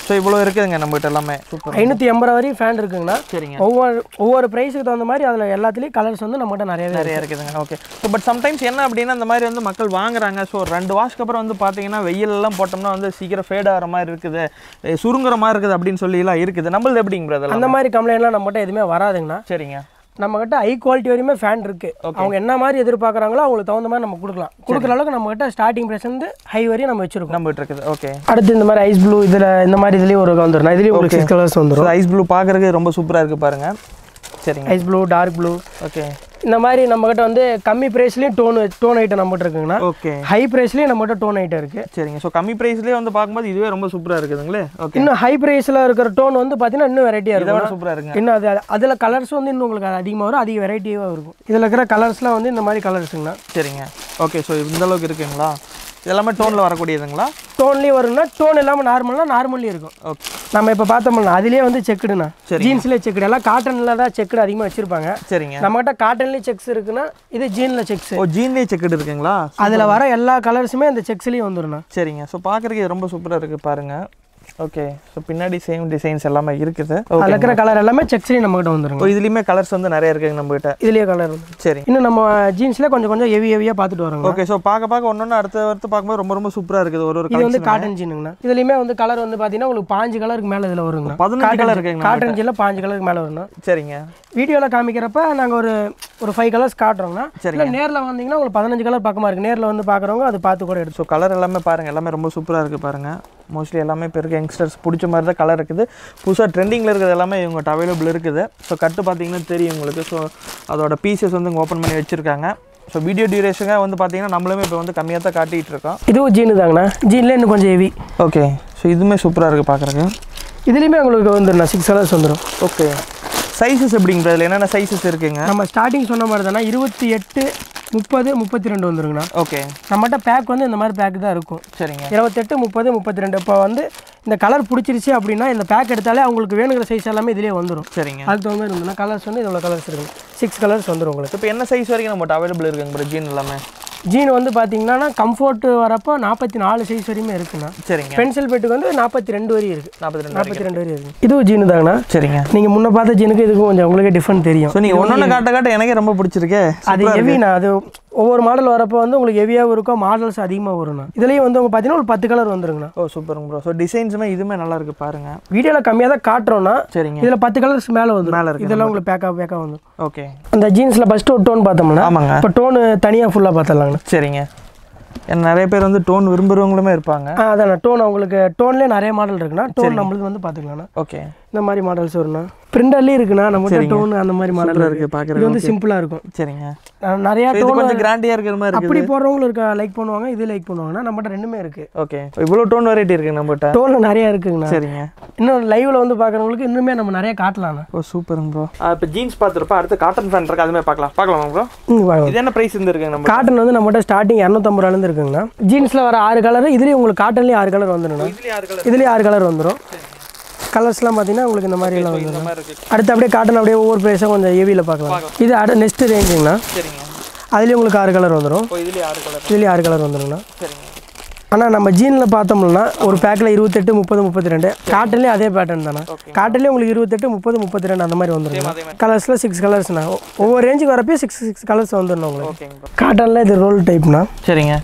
ஸோ இவ்வளோ இருக்குதுங்க நம்மகிட்ட எல்லாமே சூப்பர் ஐநூற்றி எண்பது ரூபா வரையும் ஃபேன் இருக்குங்கண்ணா சரிங்க ஒவ்வொரு ஒவ்வொரு ப்ரைஸுக்கு தகுந்த மாதிரி அதில் எல்லாத்துலேயும் கலர்ஸ் வந்து நம்மகிட்ட நிறையவே நிறைய இருக்குதுங்க ஓகே ஸோ பட் சம்டைம்ஸ் என்ன அப்படின்னா இந்த மாதிரி வந்து மக்கள் வாங்குறாங்க ஸோ ரெண்டு வாஷ்க்கு அப்புறம் வந்து பார்த்தீங்கன்னா வெயில் எல்லாம் போட்டோம்னா வந்து சீக்கிரம் ஃபேட் ஆகிற மாதிரி இருக்குது eh, சுருங்குற மாதிரி இருக்குது அப்படின்னு சொல்லி எல்லாம் இருக்குது நம்மளது எப்படிங்க பிரதர் அந்த மாதிரி கம்ப்ளைண்ட்லாம் நம்மகிட்ட எதுவுமே வராதுங்கண்ணா சரிங்க நம்மகிட்ட ஹை குவாலிட்டி வரையுமே ஃபேன் இருக்கு அவங்க என்ன மாதிரி எதிர்பார்க்குறாங்களோ அவங்களுக்கு தகுந்த மாதிரி நம்ம கொடுக்கலாம் கொடுக்குற அளவுக்கு நம்மகிட்ட ஸ்டார்டிங் ப்ரைஸ் வந்து ஹை வரையும் நம்ம வச்சிருக்கோம் நம்மகிட்ட இருக்குது ஓகே அடுத்து இந்த மாதிரி ஐஸ் ப்ளூ இதில் இந்த மாதிரி இதுலேயும் ஒரு வந்துடும் இதுலேயும் உங்களுக்கு சிக்ஸ் கலர்ஸ் வந்துடும் ஐஸ் ப்ளூ பார்க்குறதுக்கு ரொம்ப சூப்பராக இருக்குது பாருங்க சரிங்க ice blue dark blue okay இந்த மாதிரி நம்மகிட்ட வந்து கம்மி ப்ரைஸ்லேயும் டோன் டோன் ஐட்டம் நம்மகிட்ட இருக்குங்கண்ணா ஓகே ஹை ப்ரைஸ்லேயும் நம்மகிட்ட டோன் ஐட்டம் இருக்குது சரிங்க ஸோ கம்மி ப்ரைஸ்லேயே வந்து பார்க்கும்போது இதுவே ரொம்ப சூப்பராக இருக்குதுங்களே ஓகே இன்னும் ஹை ப்ரைஸில் இருக்கிற டோன் வந்து பார்த்தீங்கன்னா இன்னும் வெரைட்டியாக இதை விட இருக்கும் சூப்பராக இருக்குங்க இன்னும் அது அதில் கலர்ஸ் வந்து இன்னும் உங்களுக்கு அதிகமாக வரும் அதிக வெரைட்டியாக இருக்கும் இதில் இருக்கிற கலர்ஸ்லாம் வந்து இந்த மாதிரி கலர்ஸுங்கண்ணா சரிங்க ஓகே ஸோ இந்த அளவுக்கு இருக்குங்களா இதெல்லாமே டோனில் வரக்கூடியதுங்களா டோன்லேயும் வரும்னா டோன் இல்லாமல் நார்மல்னா நார்மல்லையும் இருக்கும் ஓகே நம்ம இப்போ பார்த்தோம்னா அதுலேயே வந்து செக்குடுண்ணா சரிங்க. ஜீன்ஸ்லேயே செக்குடு எல்லாம் காட்டனில் தான் செக்குடு அதிகமாக வச்சுருப்பாங்க சரிங்க நம்மகிட்ட காட்டன்லேயும் செக்ஸ் இருக்குன்னா இது ஜீனில் செக்ஸ் ஓ ஜீன்லேயே செக்குடு இருக்குங்களா அதில் வர எல்லா கலர்ஸுமே இந்த செக்ஸ்லேயும் வந்துடும்ண்ணா சரிங்க ஸோ பார்க்குறதுக்கு இது ரொம்ப சூப்பராக இருக்குது பாருங்க ஓகே ஸோ பின்னாடி சேம் டிசைன்ஸ் எல்லாமே இருக்குது அதில் ஓகே இருக்கிற கலர் எல்லாமே செக்ஸ்லேயும் நம்மகிட்ட வந்துருங்க ஓ இதுலேயுமே கலர்ஸ் வந்து நிறைய இருக்குங்க நம்மகிட்ட இதுலேயே கலர் வந்து சரி இன்னும் நம்ம ஜீன்ஸில் கொஞ்சம் கொஞ்சம் ஹெவி ஹெவியாக பார்த்துட்டு வரோங்க ஓகே ஸோ பார்க்க பார்க்க ஒன்று அடுத்த அடுத்து பார்க்கும்போது ரொம்ப ரொம்ப சூப்பராக இருக்குது ஒரு ஒரு இது வந்து கலர் காட்டன் ஜீனுங்கண்ணா இதுலேயுமே வந்து கலர் வந்து பார்த்தீங்கன்னா உங்களுக்கு பாஞ்சு கலருக்கு மேலே இதில் வருங்கண்ணா பதினஞ்சு கலர் இருக்குங்க காட்டன் ஜீனில் பாஞ்சு கலருக்கு மேலே வரும்ண்ணா சரிங்க வீடியோவில் காமிக்கிறப்ப நாங்கள் ஒரு ஒரு ஃபைவ் கலர்ஸ் காட்டுறோங்கண்ணா சரிங்க. இல்லை நேரில் வந்தீங்கன்னா உங்களுக்கு பதினஞ்சு கலர் பக்கமாக இருக்குது நேரில் வந்து பார்க்குறவங்க அது பார்த்து கூட எடுத்து ஸோ கலர் எல்லாமே பாருங்கள் எல்லாமே ரொம்ப சூப்பராக இருக்குது பாருங்கள் மோஸ்ட்லி எல்லாமே இப்போ இருக்க யங்ஸ்டர்ஸ் பிடிச்ச மாதிரி தான் கலர் இருக்குது புதுசாக ட்ரெண்டிங்கில் இருக்கிறது எல்லாமே இவங்ககிட்ட அவைலபிள் இருக்குது ஸோ கட்டு பார்த்தீங்கன்னா தெரியும் உங்களுக்கு ஸோ அதோட பீசஸ் வந்து இங்கே ஓப்பன் பண்ணி வச்சுருக்காங்க ஸோ வீடியோ டியூரேஷனாக வந்து பார்த்தீங்கன்னா நம்மளுமே இப்போ வந்து கம்மியாக தான் காட்டிகிட்டு இருக்கோம் இதுவும் ஜீனு தாங்கண்ணா ஜீன்லேயே இன்னும் கொஞ்சம் ஹெவி ஓகே ஸோ இதுவுமே சூப்பராக இருக்குது பார்க்குறக்கு இதுலேயுமே உங்களுக்கு வந்துடும் சிக்ஸ் கலர்ஸ் வந்துடும் ஓகே சைஸஸ் எப்படிங்க இதில் என்னென்ன சைஸஸ் இருக்குங்க நம்ம ஸ்டார்டிங் சொன்ன மாதிரி தானே இருபத்தி எட்டு முப்பது முப்பத்தி ரெண்டு வந்துருங்கண்ணா ஓகே நம்மகிட்ட பேக் வந்து இந்த மாதிரி பேக் தான் இருக்கும் சரிங்க இருபத்தெட்டு முப்பது முப்பத்தி ரெண்டு இப்போ வந்து இந்த கலர் பிடிச்சிருச்சு அப்படின்னா இந்த பேக் எடுத்தாலே அவங்களுக்கு வேணுங்கிற சைஸ் எல்லாமே இதுலேயே வந்துடும் சரிங்க அதுக்கு தகுந்த மாதிரி இருந்ததுன்னா கலர்ஸ் வந்து இவ்வளோ கலர்ஸ் இருக்கும் சிக்ஸ் கலர்ஸ் வந்துடும் உங்களுக்கு இப்போ என்ன சைஸ் வரைக்கும் நம்மகிட்ட அவைலபிள் இருக்குங்க ப்ரோ ஜீன் எல்லாமே ஜீன் வந்து பார்த்தீங்கன்னா கம்ஃபர்ட் வரப்போ நாற்பத்தி நாலு சைஸ் வரையுமே இருக்குண்ணா சரிங்க பென்சில் பெட்டுக்கு வந்து நாற்பத்தி ரெண்டு வரையும் இருக்குது நாற்பத்தி ரெண்டு நாற்பத்தி ரெண்டு வரையும் இருக்குது இதுவும் ஜீனு தாங்கண்ணா சரிங்க நீங்கள் முன்ன பார்த்த ஜீனுக்கு இதுக்கும் கொஞ்சம் உங்களுக்கே டிஃப்ரெண்ட் தெரியும் ஸோ நீங்கள் ஒன்று காட்ட காட்ட எனக்கே ரொம்ப பிடிச்சிருக்கே அது ஹெவிண்ணா அது ஒவ்வொரு மாடல் வரப்போ வந்து உங்களுக்கு ஹெவியாகவும் இருக்கும் மாடல்ஸ் அதிகமாக வரும்ண்ணா இதுலேயும் வந்து உங்க பார்த்தீங்கன்னா ஒரு பத்து கலர் வந்துருங்கண்ணா ஓ சூப்பருங்க ப்ரோ ஸோ டிசைன்ஸுமே இதுவுமே நல்லா இருக்கு பாருங்க வீடியோவில் கம்மியாக தான் காட்டுறோம்னா சரிங்க இதில் பத்து கலர்ஸ் மேலே வந்து மேல இருக்கு இதெல்லாம் உங்களுக்கு பேக்கா பேக்கா வந்துடும் ஓகே அந்த ஜீன்ஸில் ஃபஸ்ட்டு ஒரு டோன் பார்த்தோம்னா ஆமாங்க இப்போ டோனு தனியாக ஃபுல்லாக பார்த்துடலாங்கண்ணா சரிங்க ஏன்னா நிறைய பேர் வந்து டோன் விரும்புகிறவங்களுமே இருப்பாங்க ஆ அதான் டோன் உங்களுக்கு டோன்லேயே நிறைய மாடல் இருக்குண்ணா டோன் நம்மளுக்கு வந்து பார்த்துக்கலாம்ண்ணா ஓகே இந்த மாதிரி மாடல்ஸ் வரும்ண்ணா பிரிண்டர்லேயே இருக்குண்ணா நம்ம டோன் அந்த மாதிரி மாடல் சூப்பராக இருக்கு இருக்குது பார்க்குறது இது வந்து சிம்பிளாக இருக்கும் சரிங்க நான் நிறையா இது டோன் கொஞ்சம் கிராண்டியாக இருக்கிற மாதிரி இருக்குது அப்படி போடுறவங்களும் இருக்கா லைக் பண்ணுவாங்க இது லைக் பண்ணுவாங்கன்னா நம்மகிட்ட ரெண்டுமே இருக்குது ஓகே இவ்வளோ டோன் வெரைட்டி இருக்குங்க நம்மகிட்ட டோனில் நிறைய இருக்குங்கண்ணா சரிங்க இன்னும் லைவ்ல வந்து பார்க்குறவங்களுக்கு இன்னுமே நம்ம நிறைய காட்டலாம்ண்ணா ஓ சூப்பருங்க ப்ரோ இப்போ ஜீன்ஸ் பார்த்துருப்பா அடுத்து காட்டன் ஃபேன் இருக்கு அதுமே பார்க்கலாம் பார்க்கலாமா ப்ரோ ம் வாங்க இது என்ன ப்ரைஸ் இருந்துருக்குங்க நம்ம காட்டன் வந்து நம்மகிட்ட ஸ்டார்டிங் இரநூத்தம்பது ரூபாலேருந்து இருக்குங்கண்ணா ஜீன்ஸில் வர ஆறு கலர் இதுலேயும் உங்களுக்கு காட்டன்லேயும் ஆறு கலர் வந்துடும்ண்ணா இதுலேயே ஆறு கலர் இதுலேயும் ஆறு கலர் வந்துடும் கலர்ஸ்லாம் பார்த்தீங்கன்னா உங்களுக்கு இந்த மாதிரி எல்லாம் இந்த வந்துடும் மாதிரி இருக்குது அடுத்து அப்படியே காட்டன் அப்படியே ஒவ்வொரு ப்ரைஸும் கொஞ்சம் ஹெவியில் பார்க்கலாம் இது அடு நெக்ஸ்ட் ரேஞ்சுங்கண்ணா சரிங்க அதுலேயும் உங்களுக்கு ஆறு கலர் வந்துடும் ஓ இதுலேயே ஆறு கலர் இதுலேயும் ஆறு கலர் வந்துடுங்கண்ணா சரிங்க ஆனால் நம்ம ஜீனில் பார்த்தோம்னா ஒரு பேக்கில் இருபத்தெட்டு முப்பது முப்பத்தி ரெண்டு காட்டன்லேயும் அதே பேட்டர்ன் தானே Okay. காட்டன்லேயும் உங்களுக்கு இருபத்தெட்டு முப்பது முப்பத்தி ரெண்டு அந்த மாதிரி வந்துடும் அதே மாதிரி கலர்ஸில் சிக்ஸ் கலர்ஸ்ண்ணா ஒவ்வொரு ரேஞ்சுக்கு வரப்போ சிக்ஸ் சிக்ஸ் கலர்ஸ் வந்துடணும் உங்களுக்கு ஓகேங்க ப்ரோ காட்டனில் இது ரோல் டைப்னா சரிங்க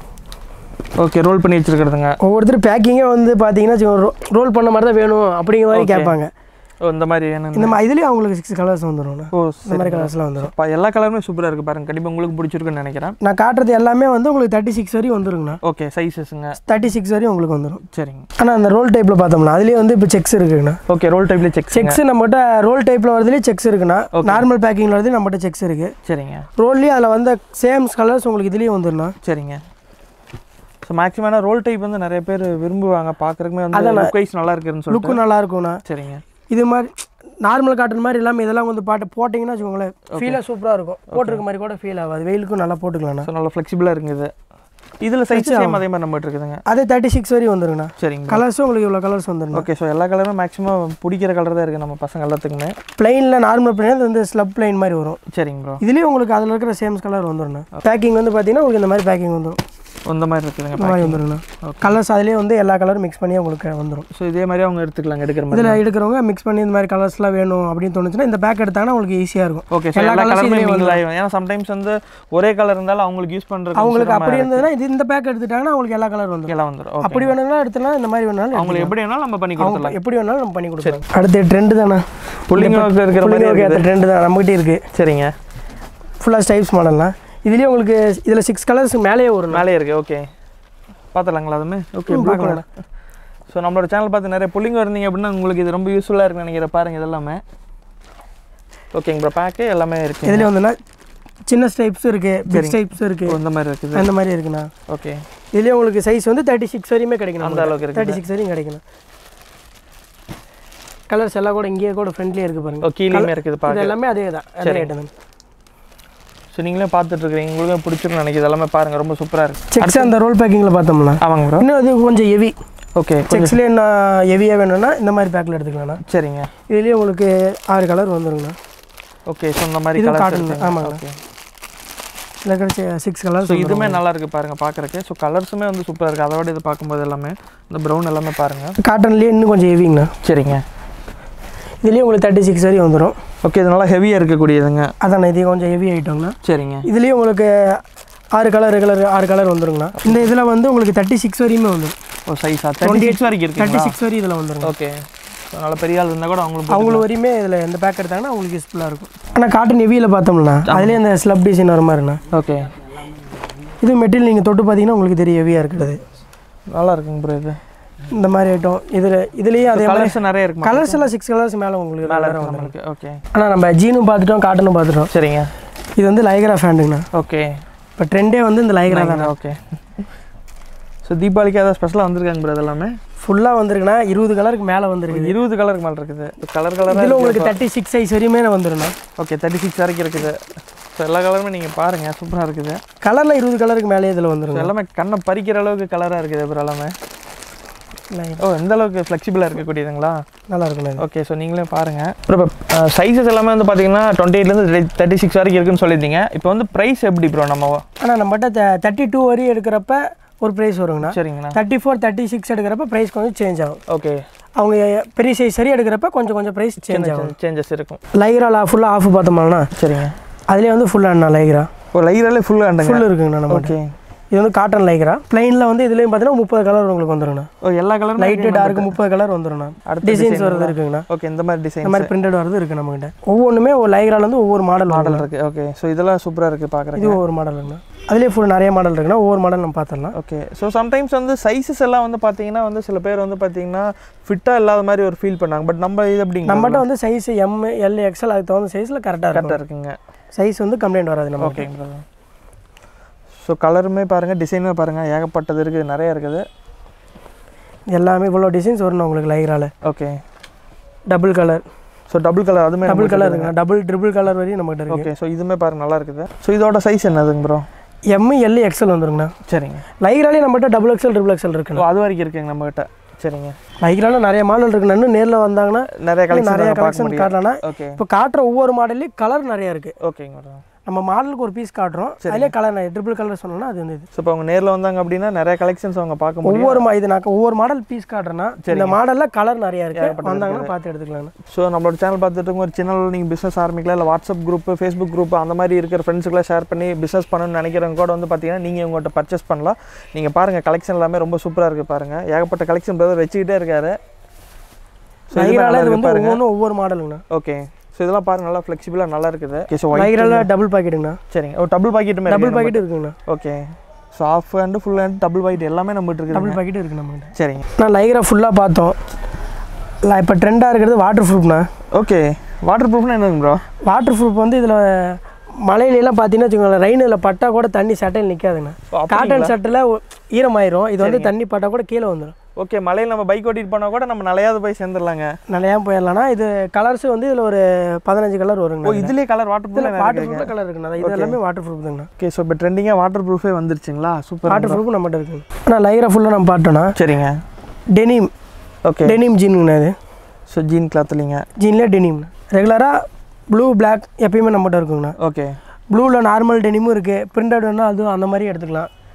ஓகே ரோல் பண்ணி வச்சிருக்கிறதுங்க ஒவ்வொருத்தர் பேக்கிங்கே வந்து பார்த்தீங்கன்னா ரோல் பண்ண மாதிரி தான் வேணும் அப்படிங்கிற மாதிரி கேட்பாங்க ஓ இந்த மாதிரி வேணும் இந்த மாதிரி இதுலேயும் அவங்களுக்கு சிக்ஸ் கலர்ஸ் வந்துடும்ண்ணா ஓ இந்த மாதிரி கலர்ஸ்லாம் வந்துடும் அப்பா எல்லா கலருமே சூப்பராக இருக்குது பாருங்க கண்டிப்பாக உங்களுக்கு பிடிச்சிருக்குன்னு நினைக்கிறேன் நான் காட்டுறது எல்லாமே வந்து உங்களுக்கு தேர்ட்டி சிக்ஸ் வரையும் வந்துருங்கண்ணா ஓகே சைஸஸுங்க தேர்ட்டி சிக்ஸ் வரையும் உங்களுக்கு வந்துடும் சரிங்க ஆனால் அந்த ரோல் டைப்பில் பார்த்தோம்னா அதுலேயே வந்து இப்போ செக்ஸ் இருக்குங்கண்ணா ஓகே ரோல் டைப்லேயே செக் செக்ஸ் நம்மகிட்ட ரோல் டைப்பில் வரதுலேயே செக்ஸ் இருக்குண்ணா நார்மல் பேக்கிங்கில் வரது நம்மகிட்ட செக்ஸ் இருக்குது சரிங்க ரோல்லேயே அதில் வந்த சேம் கலர்ஸ் உங்களுக்கு இதுலேயும் வந்துடும்ண்ணா சரிங்க ஸோ மேக்ஸிமம் ரோல் டைப் வந்து நிறைய பேர் விரும்புவாங்க பார்க்குறதுக்குமே வந்து அதான் லுக் வைஸ் நல்லா இருக்குன்னு சொல்லிட்டு லுக்கும் நல்லா இருக்கும்ண்ணா சரிங்க இது மாதிரி நார்மல் காட்டன் மாதிரி இல்லாமல் இதெல்லாம் வந்து பாட்டு போட்டிங்கன்னா வச்சுக்கோங்களேன் ஃபீலாக சூப்பராக இருக்கும் போட்டிருக்க மாதிரி கூட ஃபீல் ஆகாது வெயிலுக்கும் நல்லா போட்டுக்கலாம்ண்ணா ஸோ நல்லா ஃப்ளெக்சிபிளாக இருக்குது இதில் சைஸ் சேம் அதே மாதிரி நம்மகிட்ட இருக்குதுங்க அதே தேர்ட்டி சிக்ஸ் வரையும் வந்துருங்கண்ணா சரிங்க கலர்ஸும் உங்களுக்கு இவ்வளோ கலர்ஸ் வந்துருங்க ஓகே ஸோ எல்லா கலருமே மேக்ஸிமம் பிடிக்கிற கலர் தான் இருக்குது நம்ம பசங்க எல்லாத்துக்குமே பிளைனில் நார்மல் பிளைன் அது வந்து ஸ்லப் பிளைன் மாதிரி வரும் சரிங்க ப்ரோ இதுலேயும் உங்களுக்கு அதில் இருக்கிற சேம்ஸ் கலர் வந்துடும் பேக்கிங் வந்து பார்த்தீங்கன்னா உங்களுக்கு இந்த மாதிரி பேக்கிங் வந்துடும் இந்த மாதிரி இருக்குதுங்க இந்த மாதிரி வந்துருங்கண்ணா கலர்ஸ் அதுலேயே வந்து எல்லா கலரும் மிக்ஸ் பண்ணி உங்களுக்கு வந்துடும் ஸோ இதே மாதிரி அவங்க எடுத்துக்கலாங்க எடுக்கிற மாதிரி இதில் எடுக்கிறவங்க மிக்ஸ் பண்ணி இந்த மாதிரி கலர்ஸ்லாம் வேணும் அப்படின்னு தோணுச்சுன்னா இந்த பேக் எடுத்தாங்கன்னா உங்களுக்கு ஈஸியாக இருக்கும் ஓகே ஸோ எல்லா எல்லா colours கலருமே இதுலயே மிங்கிள் ஆகிடும் ஏன்னா சம்டைம்ஸ் வந்து ஒரே கலர் இருந்தாலும் அவங்களுக்கு யூஸ் பண்ணுறது அவங்களுக்கு அப்படி இருந்ததுன்னா இது இந்த பேக் எடுத்துட்டாங்கன்னா அவங்களுக்கு எல்லா கலர் வந்துடும் எல்லாம் வந்துடும் ஓகே அப்படி வேணும்னா எடுத்துலாம் இந்த மாதிரி வேணாலும் அவங்களுக்கு எப்படி வேணாலும் நம்ம பண்ணி அவங்க கொடுத்துடலாம் எப்படி வேணாலும் நம்ம பண்ணி கொடுக்கலாம் அடுத்து ட்ரெண்டு தானே புள்ளிங்க இருக்கிற மாதிரி புள்ளிங்க ஏற்ற ட்ரெண்டு தான் நம்மகிட்டே இருக்குது சரிங்க ஃபுல்லாக ஸ்டைப்ஸ் மாடல்லாம் இதுலேயே உங்களுக்கு இதில் சிக்ஸ் கலர்ஸ் மேலேயே வரும் மேலே இருக்கு ஓகே பார்த்துலாங்களா அதுமே ஓகே ப்ளூ கலர் ஸோ நம்மளோட சேனல் பார்த்து நிறைய புள்ளிங்க இருந்தீங்க அப்படின்னா உங்களுக்கு இது ரொம்ப யூஸ்ஃபுல்லாக இருக்குன்னு நினைக்கிறேன் பாருங்க இதெல்லாமே ஓகேங்க ப்ரோ பேக்கு எல்லாமே இருக்கு இதுலேயே வந்துன்னா சின்ன ஸ்டைப்ஸ் இருக்குது பிக் ஸ்டைப்ஸ் இருக்குது இந்த மாதிரி இருக்குது அந்த மாதிரி இருக்குண்ணா ஓகே இதுலேயே உங்களுக்கு சைஸ் வந்து தேர்ட்டி சிக்ஸ் வரையுமே கிடைக்கணும் அந்த அளவுக்கு இருக்குது தேர்ட்டி சிக்ஸ் வரையும் கிடைக்கணும் கலர்ஸ் எல்லாம் கூட இங்கேயே கூட ஃப்ரெண்ட்லியே இருக்குது பாருங்க ஓ கீழேயுமே இருக்குது இது பார்க்க எல்லாமே அதே தான் அதே ரேட்டு தான் ஸோ நீங்களே பார்த்துட்டு இருக்கிறீங்க உங்களுக்கும் பிடிச்சிருன்னு நினைக்கிது எல்லாமே பாருங்க ரொம்ப சூப்பராக இருக்கு செக்ஸ் அந்த ரோல் பேக்கிங்கில் பார்த்தோம்னா ஆமாங்க ப்ரோ இன்னும் அது கொஞ்சம் ஹெவி ஓகே செக்ஸ்லேயே என்ன ஹெவியாக வேணும்னா இந்த மாதிரி பேக்கில் எடுத்துக்கலாம்ண்ணா சரிங்க இதுலேயே உங்களுக்கு ஆறு கலர் வந்துருங்கண்ணா ஓகே ஸோ இந்த மாதிரி இதுவும் கலர் cotton தான். ஆமாங்க. ஓகே இதில் கிடைச்ச சிக்ஸ் கலர்ஸ் ஸோ இதுவுமே நல்லா இருக்கு பாருங்க பார்க்கறக்கு ஸோ கலர்ஸுமே வந்து சூப்பராக இருக்குது அதை விட இது பார்க்கும்போது எல்லாமே இந்த ப்ரௌன் எல்லாமே பாருங்க காட்டன்லேயே இன்னும் கொஞ்சம் ஹெவிங்கண்ணா சரிங்க இதுலேயே உங்களுக்கு தேர்ட்டி சிக்ஸ் வரையும் வந்துடும் ஓகே இது நல்லா ஹெவியாக இருக்கக்கூடியதுங்க அதாண்ணா இது கொஞ்சம் ஹெவி ஐட்டங்கண்ணா சரிங்க இதுலேயும் உங்களுக்கு ஆறு கலர் கலர் ஆறு கலர் வந்துருங்கண்ணா இந்த இதில் வந்து உங்களுக்கு தேர்ட்டி சிக்ஸ் வரையுமே வந்துடும் ஓ சைஸா தேர்ட்டி சிக்ஸ் வரைக்கும் தேர்ட்டி இருக்குங்களா சிக்ஸ் வரையும் இதில் வந்துருங்க ஓகே ஸோ நல்ல பெரிய ஆள் இருந்தால் கூட அவங்களுக்கு அவங்களுக்கு வரையுமே இதில் எந்த பேக் எடுத்தாங்கன்னா அவங்களுக்கு யூஸ்ஃபுல்லாக இருக்கும் ஆனால் காட்டன் ஹெவியில் பார்த்தோம்னா அதுலேயே அந்த ஸ்லப் டிசைன் வர மாதிரிண்ணா ஓகே இது மெட்டீரியல் நீங்கள் தொட்டு பார்த்தீங்கன்னா உங்களுக்கு தெரியும் ஹெவியாக இருக்கிறது நல்லா இருக்குங்க ப்ரோ இது இந்த மாதிரி ஐட்டம் இதில் இதுலேயே அதே மாதிரி கலர்ஸ் நிறைய இருக்குமா கலர்ஸ் எல்லாம் சிக்ஸ் கலர்ஸ் மேலே உங்களுக்கு நல்லா வேறு இருக்கு வந்துடும் நம்மளுக்கு ஓகே ஆனால் நம்ம ஜீனும் பார்த்துட்டோம் காட்டனும் பார்த்துட்டோம் சரிங்க இது வந்து லைக்ரா ஃபேண்டுங்கண்ணா ஓகே இப்போ ட்ரெண்டே வந்து இந்த லைக்ரா தான் ஓகே ஸோ தீபாவளிக்கு ஏதாவது ஸ்பெஷலாக வந்திருக்காங்க ப்ரோ இதெல்லாமே ஃபுல்லாக வந்துருக்குண்ணா இருபது கலருக்கு மேலே வந்துருக்குது இருபது கலருக்கு மேலே இருக்குது கலர் கலராக இதில் உங்களுக்கு தேர்ட்டி சிக்ஸ் சைஸ் வரையுமே வந்துருண்ணா ஓகே தேர்ட்டி சிக்ஸ் வரைக்கும் இருக்குது ஸோ எல்லா கலருமே நீங்கள் பாருங்கள் சூப்பராக இருக்குது கலரில் இருபது கலருக்கு மேலே இதில் ஸோ வந்துருங்க எல்லாமே கண்ணை பறிக்கிற அளவுக்கு கலராக இருக்குது அப்புறம் எல்லாமே ஓ எந்த அளவுக்கு ஃப்ளெக்சிபிளாக இருக்கக்கூடியதுங்களா நல்லா இருக்குண்ணா இது. ஓகே ஸோ நீங்களே பாருங்கள் அப்புறம் இப்போ சைஸஸ் எல்லாமே வந்து பார்த்தீங்கன்னா டுவெண்ட்டி எயிட்லேருந்து தேர்ட்டி சிக்ஸ் வரைக்கும் இருக்குன்னு சொல்லியிருந்தீங்க இப்போ வந்து ப்ரைஸ் எப்படி ப்ரோ நம்ம ஆனால் நம்மகிட்ட தேர்ட்டி டூ வரையும் எடுக்கிறப்ப ஒரு ப்ரைஸ் வருங்கண்ணா சரிங்கண்ணா தேர்ட்டி ஃபோர் தேர்ட்டி சிக்ஸ் எடுக்கிறப்ப ப்ரைஸ் கொஞ்சம் சேஞ்ச் ஆகும் ஓகே அவங்க பெரிய சைஸ் சரி எடுக்கிறப்ப கொஞ்சம் கொஞ்சம் ப்ரைஸ் சேஞ்ச் ஆகும் சேஞ்சஸ் இருக்கும் லைக்ரா ஃபுல்லாக ஆஃப் பார்த்தோம்னா சரிங்க அதுலேயே வந்து ஃபுல்லாக லைக்ரா ஓ லைராலே ஃபுல் ஆண்டுங்க ஃபுல் இருக்குங்கண்ணா நம்ம ஓகே இது வந்து காட்டன் லைக்ரா பிளைனில் வந்து இதுலேயும் பார்த்தீங்கன்னா முப்பது கலர் உங்களுக்கு வந்துருங்கண்ணா ஓ எல்லா கலரும் லைட்டு டார்க் முப்பது கலர் வந்துருங்கண்ணா அடுத்த டிசைன்ஸ் வருது இருக்குங்கண்ணா ஓகே இந்த மாதிரி இந்த டிசைன் மாதிரி பிரிண்டட் வருது இருக்குது நம்மகிட்ட ஒவ்வொன்றுமே ஒரு லைக்ரால இருந்து ஒவ்வொரு மாடல் மாடல் மாடல் இருக்குது ஓகே ஸோ இதெல்லாம் சூப்பராக இருக்குது பார்க்குறேன் இது ஒவ்வொரு மாடல் இருக்குண்ணா அதுலேயே ஃபுல் நிறைய மாடல் இருக்குண்ணா ஒவ்வொரு மாடல் நம்ம பார்த்துடலாம் ஓகே ஸோ சம்டைம்ஸ் வந்து சைஸஸ் எல்லாம் வந்து பார்த்தீங்கன்னா வந்து சில பேர் வந்து பார்த்தீங்கன்னா ஃபிட்டாக இல்லாத மாதிரி ஒரு ஃபீல் பண்ணாங்க பட் நம்ம இது எப்படிங்க நம்மகிட்ட வந்து சைஸ் எம் எல் எக்ஸ்எல் அதுக்கு தகுந்த சைஸில் கரெக்டாக இருக்கும் கரெக்டாக இருக்குங்க சைஸ் வந்து கம்ப்ளைண்ட் வராது நம்ம ஓகேங்க ஸோ கலருமே பாருங்கள் டிசைனுமே பாருங்கள் ஏகப்பட்டது இருக்குது நிறைய இருக்குது எல்லாமே இவ்வளோ டிசைன்ஸ் வரணும் உங்களுக்கு லைக்ரால okay double colour so double colour அதுமே டபுள் கலர் இருக்குண்ணா டபுள் ட்ரிபிள் கலர் வரையும் நம்மகிட்ட இருக்கு ஓகே ஸோ இதுவுமே பாருங்க நல்லா இருக்குது ஸோ இதோட சைஸ் என்னதுங்க ப்ரோ எம் எல் எக்ஸ்எல் வந்துருங்கண்ணா சரிங்க லைக்ராலே நம்மகிட்ட டபுள் எக்ஸ்எல் ட்ரிபிள் எக்ஸ்எல் ஓ இருக்குண்ணா அது வரைக்கும் இருக்குங்க நம்மகிட்ட சரிங்க லைக்ரால நிறைய மாடல் இருக்குண்ணா இன்னும் நேரில் வந்தாங்கன்னா நிறைய கலெக்ஷன் நிறைய பார்க்க கலெக்ஷன் முடியும் காட்டலாம்னா ஓகே இப்போ காட்டுற ஒவ்வொரு மாடல்லையும் கலர் நிறைய இருக்குது ஓகேங்க மேடம் நம்ம மாடலுக்கு ஒரு பீஸ் காட்டுறோம் அதுலேயே கலர் ட்ரிபிள் கலர் சொன்னோம்னா அது வந்து இது ஸோ இப்போ அவங்க நேரில் வந்தாங்க அப்படின்னா நிறைய கலெக்ஷன்ஸ் அவங்க பார்க்க முடியும் ஒவ்வொரு மா இது நான் ஒவ்வொரு மாடல் பீஸ் காட்டுறேன்னா இந்த மாடலில் கலர் நிறைய இருக்கு வந்தாங்கன்னா பார்த்து எடுத்துக்கலாம் ஸோ நம்மளோட சேனல் பார்த்துட்டு ஒரு சேனல் நீங்கள் பிஸ்னஸ் ஆரம்பிக்கலாம் இல்லை வாட்ஸ்அப் குரூப் ஃபேஸ்புக் குரூப் அந்த மாதிரி இருக்கிற ஃப்ரெண்ட்ஸுக்குலாம் ஷேர் பண்ணி பிஸ்னஸ் பண்ணணும்னு நினைக்கிறவங்க கூட வந்து பார்த்தீங்கன்னா நீங்கள் உங்கள்கிட்ட பர்ச்சேஸ் பண்ணலாம் நீங்கள் பாருங்கள் கலெக்ஷன் எல்லாமே ரொம்ப சூப்பராக இருக்குது பாருங்கள் ஏகப்பட்ட கலெக்ஷன் பிரதர் வச்சுக்கிட்டே இருக்காரு ஸோ லைக்ரால இது வந்து ஒவ்வொன்றும் ஒவ்வொரு மாடலுங்கண்ணா ஓகே ஸோ இதெல்லாம் பாருங்க நல்லா ஃப்ளெக்சிபிளாக நல்லா இருக்குது ஓகே ஸோ லைக்ரால டபுள் பாக்கெட்டுங்கண்ணா சரிங்க ஓ டபுள் பாக்கெட்டுமே டபுள் பாக்கெட் இருக்குங்கண்ணா okay so half hand full hand double pocket எல்லாமே நம்மகிட்ட இருக்குது டபுள் பாக்கெட் இருக்கு நம்மகிட்ட சரிங்க நான் லைக்ரா ஃபுல்லாக பார்த்தோம் இல்லை இப்போ ட்ரெண்டாக இருக்கிறது வாட்டர் ப்ரூஃப்ண்ணா ஓகே வாட்டர் ப்ரூஃப்னா என்னங்க ப்ரோ வாட்டர் ப்ரூஃப் வந்து இதில் மழையிலலாம் பார்த்தீங்கன்னா வச்சுக்கோங்களேன் ரெயினில் பட்டா கூட தண்ணி சட்டையில் நிற்காதுண்ணா ஓ, காட்டன் சட்டையில் ஈரமாயிரும் இது வந்து தண்ணி பட்டா கூட கீழே வந்துடும் ஓகே மலையில் நம்ம பைக் ஓட்டிட்டு போனால் கூட நம்ம நிலையாவது போய் சேர்ந்துடலாங்க நிறையா போயிடலாம்னா இது கலர்ஸ் வந்து இதில் ஒரு பதினஞ்சு கலர் ஓ வருங்க இதுலேயே கலர் வாட்டர் இதில் ப்ரூஃப் வாட்டர் ப்ரூஃப் கலர் இருக்குண்ணா இது எல்லாமே வாட்டர் ப்ரூஃப் தாங்கண்ணா ஓகே ஸோ இப்போ ட்ரெண்டிங்காக வாட்டர் ப்ரூஃபே வந்துருச்சுங்களா சூப்பர் வாட்டர் ப்ரூஃப் நம்மகிட்ட இருக்குங்க ஆனால் லைக்ரா ஃபுல்லாக நம்ம பார்த்தோன்னா சரிங்க டெனிம் ஓகே டெனிம் ஜீனுங்கண்ணா இது ஸோ ஜீன் கிளாத்லிங்க ஜீன்லேயே டெனிம்ண்ணா ரெகுலராக ப்ளூ பிளாக் எப்பயுமே நம்மகிட்ட இருக்குங்கண்ணா ஓகே ப்ளூவில் நார்மல் டெனிமும் இருக்குது பிரிண்டட் வேணால் அதுவும் அந்த மாதிரி எடுத்துக்கலாம்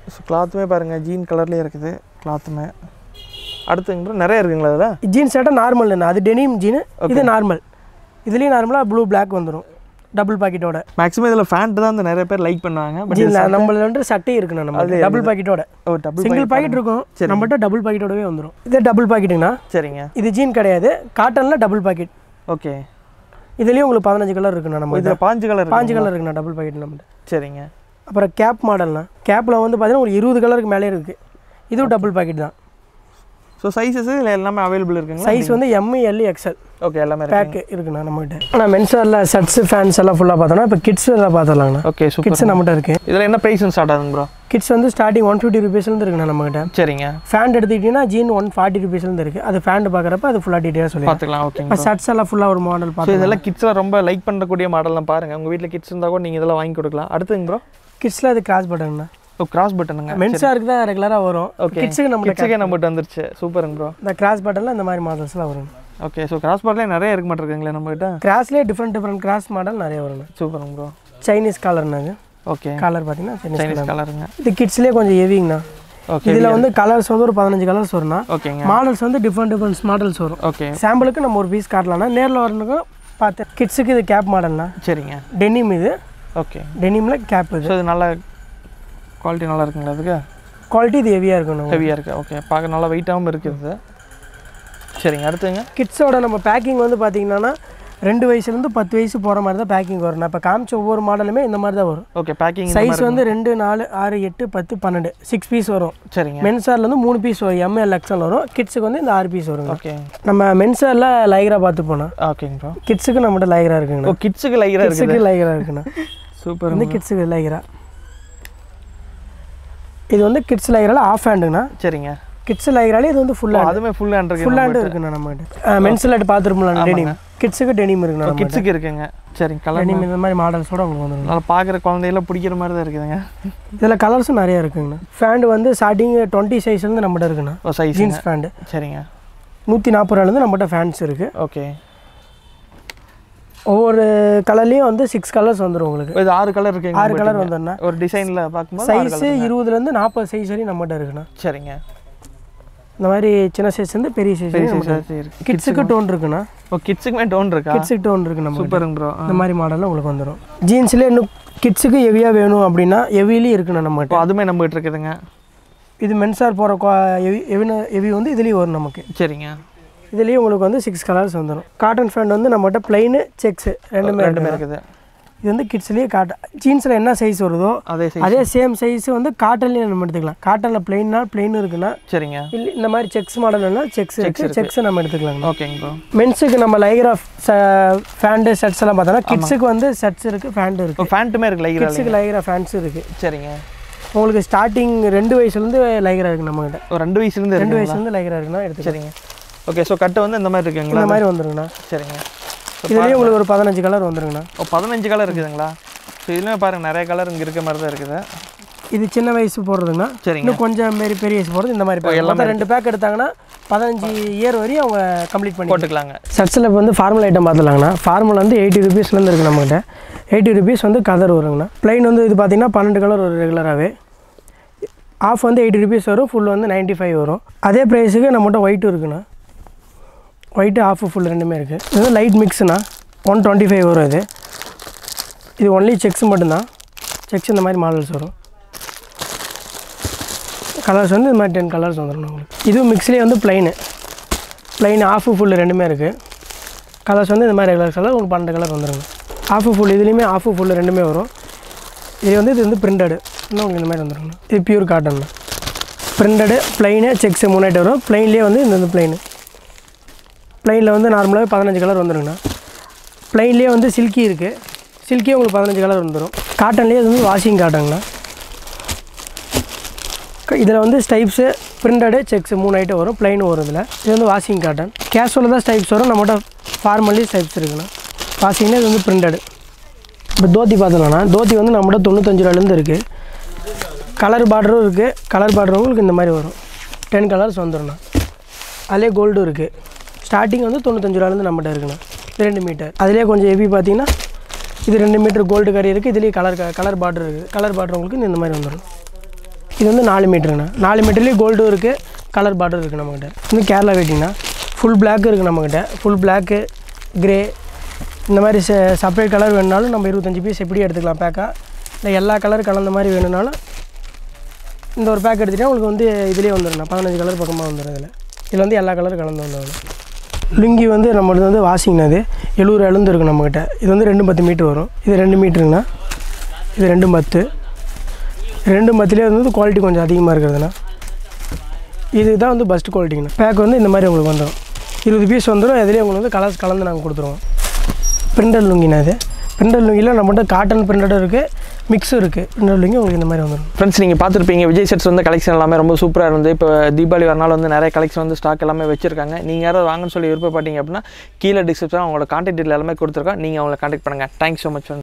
ஸோ கிளாத்துமே பாருங்கள் ஜீன் கலர்லேயே இருக்குது கிளாத்துமே அடுத்துங்க bro, நிறைய இருக்குங்களா அதில் ஜீன்ஸ் சட்டை நார்மல் அது டெனிம் ஜீனு இது நார்மல் இதுலேயும் நார்மலாக ப்ளூ பிளாக் வந்துடும் டபுள் பாக்கெட்டோட மேக்ஸிமம் இதில் ஃபேண்ட் தான் வந்து நிறைய பேர் லைக் பண்ணுவாங்க பட் ஜீன்ல நம்மள வந்து சட்டை இருக்குண்ணா நம்ம டபுள் பாக்கெட்டோட ஓ டபுள் சிங்கிள் பாக்கெட் இருக்கும் நம்மகிட்ட டபுள் பாக்கெட்டோடவே வந்துடும் இது டபுள் பாக்கெட்டுங்கண்ணா சரிங்க இது ஜீன் கிடையாது காட்டனில் டபுள் பாக்கெட் ஓகே இதுலேயும் உங்களுக்கு பதினஞ்சு கலர் இருக்குண்ணா நம்ம இதில் பாஞ்சு கலர் பாஞ்சு கலர் இருக்குண்ணா டபுள் பாக்கெட் நம்மகிட்ட சரிங்க அப்புறம் கேப் மாடல்னா கேப்பில் வந்து பார்த்தீங்கன்னா ஒரு இருபது கலருக்கு மேலே இருக்குது இதுவும் டபுள் பாக்கெட் தான் ஸோ சைஸஸ் இதில் எல்லாமே அவைலபிள் இருக்குங்களா சைஸ் வந்து எம்இ எல் எக்ஸ்எல் ஓகே எல்லாமே இருக்கு பேக்கு இருக்குண்ணா நம்மகிட்ட ஆனால் மென்ஸரில் ஷர்ட்ஸ் ஃபேன்ஸ் எல்லாம் ஃபுல்லாக பார்த்தோம்னா இப்போ கிட்ஸ் எல்லாம் பார்த்துலாங்கண்ணா ஓகே சூப்பர் கிட்ஸ் நம்மகிட்ட இருக்குது இதில் என்ன ப்ரைஸ் ஸ்டார்ட் ஆகுதுங்க ப்ரோ கிட்ஸ் வந்து ஸ்டார்டிங் ஒன் ஃபிஃப்டி ருபீஸ்லேருந்து இருக்குண்ணா நம்மகிட்ட சரிங்க ஃபேண்ட் எடுத்துக்கிட்டிங்கன்னா ஜீன் ஒன் ஃபார்ட்டி ருபீஸ்லேருந்து இருக்குது அது ஃபேண்ட் பார்க்குறப்ப அது ஃபுல்லாக டீட்டெயிலாக சொல்லி பார்த்துக்கலாம் ஓகேங்க இப்போ ஷர்ட்ஸ் எல்லாம் ஃபுல்லாக ஒரு மாடல் ஸோ பார்த்து இதெல்லாம் கிட்ஸில் ரொம்ப லைக் பண்ணக்கூடிய மாடல்லாம் பாருங்கள் உங்கள் வீட்டில் கிட்ஸ் இருந்தால் கூட நீங்கள் இதெல்லாம் வாங்கி கொடுக்கலாம் அடுத்துங்க ப்ரோ கிட்ஸில் அது கிராஸ் பட்டன்ண்ணா ஓ கிராஸ் பட்டனுங்க மென்ஸாருக்கு தான் ரெகுலராக வரும் ஓகே கிட்ஸுக்கு நம்ம கிட்ஸுக்கே நம்மகிட்ட வந்துருச்சு சூப்பருங்க ப்ரோ இந்த கிராஸ் பட்டனில் இந்த மாதிரி மாடல்ஸ்லாம் வரும் ஓகே ஸோ கிராஸ் பட்டன்லேயே நிறைய இருக்க மாட்டிருக்குங்களே நம்மகிட்ட கிராஸ்லேயே டிஃப்ரெண்ட் டிஃப்ரெண்ட் கிராஸ் மாடல் நிறைய வரும் சூப்பருங்க ப்ரோ சைனீஸ் காலர்னாங்க ஓகே காலர் பார்த்தீங்கன்னா சைனீஸ் சைனீஸ் கலருங்க இது கிட்ஸ்லேயே கொஞ்சம் ஹெவிங்கண்ணா ஓகே இதில் வந்து கலர்ஸ் வந்து ஒரு பதினஞ்சு கலர்ஸ் வரும்னா ஓகேங்க மாடல்ஸ் வந்து டிஃப்ரெண்ட் டிஃப்ரெண்ட் மாடல்ஸ் வரும் ஓகே சாம்பிளுக்கு நம்ம ஒரு பீஸ் காட்டலாம்னா நேரில் வரணுக்கும் பார்த்தேன் கிட்ஸுக்கு இது கேப் மாடல்னா சரிங்க டெனிம் இது ஓகே டெனிமில் கேப் இது ஸோ இது நல்ல குவாலிட்டி நல்லா இருக்குங்களா அதுக்கு குவாலிட்டி இது ஹெவியாக இருக்கணும் ஹெவியாக இருக்குது ஓகே பார்க்க நல்லா வெயிட்டாகவும் இருக்குது சரிங்க அடுத்துங்க கிட்ஸோட நம்ம பேக்கிங் வந்து பார்த்தீங்கன்னா ரெண்டு வயசுலேருந்து பத்து வயசு போகிற மாதிரி தான் பேக்கிங் வரும் நான் இப்போ காமிச்ச ஒவ்வொரு மாடலுமே இந்த மாதிரி தான் வரும் ஓகே பேக்கிங் சைஸ் வந்து ரெண்டு நாலு ஆறு எட்டு பத்து பன்னெண்டு சிக்ஸ் பீஸ் வரும் சரிங்க மென்சாரில் வந்து மூணு பீஸ் வரும் எம்எல் எக்ஸல் வரும் கிட்ஸுக்கு வந்து இந்த ஆறு பீஸ் வரும் ஓகே நம்ம மென்சாரில் லைகரா பார்த்து போனோம் ஓகேங்க ப்ரோ கிட்ஸுக்கு நம்மகிட்ட லைகரா ஓ இருக்குங்கண்ணா கிட்ஸுக்கு லைகராக இருக்குது கிட்ஸுக்கு லைகரா இருக்குண்ணா சூப்பர் வந்து கிட்ஸுக்கு லைகரா இது வந்து கிட்ஸ் லைகரால ஆஃப் ஹேண்டுங்கண்ணா சரிங்க கிட்ஸ் லைகராலே இது வந்து ஃபுல் ஓ, ஹேண்ட் அதுவுமே ஃபுல் ஹேண்ட் ஃபுல் இருக்கு ஹேண்டு இருக்குண்ணா நம்மகிட்ட மென்ஸில் பார்த்துருப்போம்ல டெனிம் கிட்ஸுக்கு டெனிம் இருக்குண்ணா நம்ம கிட்ஸுக்கு இருக்குங்க சரிங்க கலர் டெனிம் இந்த மாதிரி மாடல்ஸோட உங்களுக்கு வந்துடும் நல்லா பார்க்குற குழந்தையெல்லாம் பிடிக்கிற மாதிரி தான் இருக்குதுங்க இதில் கலர்ஸும் நிறைய இருக்குங்கண்ணா ஃபேண்ட் வந்து ஸ்டார்டிங் டுவெண்ட்டி சைஸ்லேருந்து நம்மகிட்ட இருக்குண்ணா ஓ சைஸ் ஜீன்ஸ் ஃபேண்டு சரிங்க நூற்றி நாற்பது ரூபாலேருந்து நம்மகிட்ட ஃபேன்ஸ் இருக்குது ஓகே ஒவ்வொரு கலர்லேயும் வந்து சிக்ஸ் கலர்ஸ் வந்துடும் உங்களுக்கு இது ஆறு கலர் இருக்குங்க ஆறு கலர் உங்கள்கிட்ட. வந்துடும்ண்ணா ஒரு டிசைனில் பார்க்கும்போது ஆறு சைஸு இருபதுலேருந்து நாற்பது சைஸ் வரையும் நம்மகிட்ட இருக்குண்ணா colour. சரிங்க இந்த மாதிரி சின்ன சைஸ்லேருந்து பெரிய சைஸ் பெரிய வரையும் size இருக்கு கிட்ஸுக்கு டோன் இருக்குண்ணா ஓ கிட்ஸுக்குமே டோன் இருக்கா கிட்ஸுக்கு டோன் இருக்கு நம்ம சூப்பருங்க ப்ரோ இந்த மாதிரி மாடலில் உங்களுக்கு வந்துடும் ஜீன்ஸ்லேயே இன்னும் கிட்ஸுக்கு ஹெவியாக வேணும் அப்படின்னா ஹெவிலையும் இருக்குண்ணா நம்மகிட்ட இப்போ அதுவுமே நம்மகிட்ட இருக்குதுங்க இது மென்சார் போகிற ஹெவி ஹெவின ஹெவி வந்து இதுலேயும் வரும் நமக்கு சரிங்க இதுலேயும் உங்களுக்கு வந்து சிக்ஸ் கலர்ஸ் வந்துடும் காட்டன் ஃபேண்ட் வந்து நம்மகிட்ட பிளைனு செக்ஸு ரெண்டுமே ரெண்டுமே இருக்குது இருக்குது இது வந்து கிட்ஸ்லேயே காட்டன் ஜீன்ஸில் என்ன சைஸ் வருதோ அதே சைஸ் அதே சேம் சைஸ் வந்து காட்டன்லேயும் நம்ம எடுத்துக்கலாம் காட்டனில் பிளைன்னா பிளைன் இருக்குன்னா சரிங்க இல்லை இந்த மாதிரி செக்ஸ் மாடல்னா செக்ஸ் இருக்குது செக்ஸ் நம்ம எடுத்துக்கலாங்க ஓகேங்க ப்ரோ மென்ஸுக்கு நம்ம லைகரா ஃபேண்டு ஷர்ட்ஸ் எல்லாம் பார்த்தோன்னா கிட்ஸுக்கு வந்து ஷர்ட்ஸ் இருக்குது ஃபேண்ட் இருக்குது இப்போ ஃபேண்ட்டுமே இருக்கு லைக்ரா கிட்ஸுக்கு லைகரா ஃபேண்ட்ஸ் இருக்குது சரிங்க உங்களுக்கு ஸ்டார்டிங் ரெண்டு வயசுலேருந்து லைகரா இருக்குது நம்மகிட்ட ஒரு ரெண்டு வயசுலேருந்து ரெண்டு இருக்கு வயசுலேருந்து லைகரா இருக்குன்னா எடுத்துக்கலாம் சரிங்க ஓகே ஸோ கட்டு வந்து இந்த மாதிரி இருக்குங்களா இந்த மாதிரி வந்துருங்கண்ணா சரிங்க இதுலேயும் உங்களுக்கு ஒரு பதினஞ்சு கலர் வந்துருங்கண்ணா ஓ பதினஞ்சு கலர் இருக்குதுங்களா ஸோ இதுலேயுமே பாருங்க நிறைய கலர் இங்கே இருக்க மாதிரி தான் இருக்குது இது சின்ன வயசு போடுறதுங்கண்ணா சரிங்க இன்னும் கொஞ்சம் பெரிய பெரிய வயசு போடுறது இந்த மாதிரி pack. மொத்தம் ரெண்டு பேக் எடுத்தாங்கன்னா பதினஞ்சு இயர் வரையும் அவங்க கம்ப்ளீட் பண்ணி போட்டுக்கலாங்க ஷர்ட்ஸில் இப்போ வந்து ஃபார்மல் ஐட்டம் பார்த்துலாங்கண்ணா ஃபார்மல் வந்து எயிட்டி ருபீஸ்லேருந்து இருக்குது நம்மகிட்ட எயிட்டி ருபீஸ் வந்து கதர் வருங்கண்ணா ப்ளைன் வந்து இது பார்த்தீங்கன்னா பன்னெண்டு கலர் வரும் ரெகுலராகவே ஆஃப் வந்து எயிட்டி ருபீஸ் வரும் ஃபுல் வந்து 95 ஃபைவ் வரும் அதே ப்ரைஸுக்கு நம்மகிட்ட ஒயிட்டும் இருக்குண்ணா ஒயிட்டு ஆஃப் ஃபுல் ரெண்டுமே இருக்குது இது வந்து லைட் மிக்ஸ்ண்ணா ஒன் டுவெண்ட்டி ஃபைவ் வரும் இது இது ஒன்லி செக்ஸ் மட்டும்தான் செக்ஸ் இந்த மாதிரி மாடல்ஸ் வரும் கலர்ஸ் வந்து இந்த மாதிரி டென் கலர்ஸ் வந்துடும் உங்களுக்கு இதுவும் மிக்ஸ்லேயே வந்து ப்ளைனு ப்ளைன் ஆஃப் ஃபுல் ரெண்டுமே இருக்குது கலர்ஸ் வந்து இந்த மாதிரி ரெகுலர் கலர் உங்களுக்கு பன்னெண்டு கலர் வந்துருங்க ஆஃப் ஃபுல் இதுலேயுமே ஆஃப் ஃபுல் ரெண்டுமே வரும் இது வந்து இது வந்து பிரிண்டடு இன்னும் உங்களுக்கு இந்த மாதிரி வந்துருங்க இது pure cotton printed plain checks மூணு ஐட்டம் வரும் ப்ளைன்லேயே வந்து இந்த வந்து ப்ளைனு ப்ளைனில் வந்து நார்மலாகவே பதினஞ்சு கலர் வந்துருங்கண்ணா ப்ளைன்லேயே வந்து சில்கி இருக்குது சில்கியே உங்களுக்கு பதினஞ்சு கலர் வந்துடும் காட்டன்லேயே இது வந்து வாஷிங் காட்டனுங்கண்ணா இதில் வந்து ஸ்டைப்ஸு பிரிண்டடு செக்ஸ் மூணு ஐட்டம் வரும் ப்ளைன் வரும் இதில் இது வந்து வாஷிங் காட்டன் கேஷுவலில் தான் ஸ்டைப்ஸ் வரும் நம்மகிட்ட ஃபார்மல்லி ஸ்டைப்ஸ் இருக்குண்ணா வாஷிங்கில் இது வந்து பிரிண்டடு இப்போ தோத்தி பார்த்தோம்னா தோத்தி வந்து நம்மகிட்ட தொண்ணூத்தஞ்சு ரூபாலேருந்து இருக்குது கலர் பார்டரும் இருக்குது கலர் பார்டர் உங்களுக்கு இந்த மாதிரி வரும் டென் கலர்ஸ் வந்துடும்ண்ணா அதிலே கோல்டும் இருக்குது ஸ்டார்டிங் வந்து தொண்ணூத்தஞ்சு ரூபாலேருந்து நம்மகிட்ட இருக்குண்ணா இது ரெண்டு மீட்டர் அதிலே கொஞ்சம் ஹெவி பார்த்தீங்கன்னா இது ரெண்டு மீட்டர் கோல்டு கறி இருக்குது இதுலேயே கலர் கலர் பார்டர் இருக்குது கலர் பார்டர் உங்களுக்கு இந்த மாதிரி வந்துடும் இது வந்து நாலு மீட்டருங்கண்ணா நாலு மீட்டர்லேயும் கோல்டும் இருக்குது கலர் பார்டர் இருக்குது நம்மக்கிட்ட இது வந்து கேரளா வெயிட்டிங்ண்ணா ஃபுல் பிளாக் இருக்குது நம்மக்கிட்ட ஃபுல் பிளாக்கு கிரே இந்த மாதிரி செ செப்பரேட் கலர் வேணுனாலும் நம்ம இருபத்தஞ்சி பீஸ் எப்படி எடுத்துக்கலாம் பேக்காக இல்லை எல்லா கலர் கலந்த மாதிரி வேணும்னாலும் இந்த ஒரு பேக் எடுத்துகிட்டா உங்களுக்கு வந்து இதுலேயே வந்துடும்ண்ணா பதினஞ்சு கலர் பக்கமாக வந்துடும் இதில் இதில் வந்து எல்லா கலரும் கலந்து வந்துடும் லுங்கி வந்து நம்மளது வந்து வாஷிங்னா இது எழுபது எழுந்து இருக்குது நம்மக்கிட்ட இது வந்து ரெண்டு பத்து மீட்ரு வரும் இது ரெண்டு மீட்ருங்கண்ணா இது ரெண்டு பத்து ரெண்டு பத்துலேயே வந்து குவாலிட்டி கொஞ்சம் அதிகமாக இருக்கிறதுண்ணா இதுதான் வந்து பெஸ்ட் குவாலிட்டிங்கண்ணா பேக் வந்து இந்த மாதிரி உங்களுக்கு வந்துடும் இருபது பீஸ் வந்துடும் அதுலேயே உங்களுக்கு வந்து கலர்ஸ் கலந்து நாங்கள் கொடுத்துருவோம் பிரிண்டட் லுங்கினா இது பிரிண்டட் லுங்கியில் நம்மகிட்ட காட்டன் பிரிண்டடும் இருக்குது மிக்ஸும் இருக்குது பிரிண்டட் லுங்கி உங்களுக்கு இந்த மாதிரி வந்துடும் ஃப்ரெண்ட்ஸ் நீங்கள் பார்த்துருப்பீங்க விஜய் செட்ஸ் வந்து கலெக்ஷன் எல்லாமே ரொம்ப சூப்பராக இருந்து இப்போ தீபாவளி வரனால வந்து நிறைய கலெக்ஷன் வந்து ஸ்டாக் எல்லாமே வச்சிருக்காங்க நீங்கள் யாராவது வாங்கன்னு சொல்லி விருப்பப்பட்டீங்க அப்படின்னா கீழே டிஸ்கிரிப்ஷன் அவங்களோட கான்டாக்ட் டீட்டெயில் எல்லாமே கொடுத்துருக்கோம் நீங்கள் அவங்களை கான்டாக்ட் பண்ணுங்கள் தேங்க்ஸ் ஸோ மச்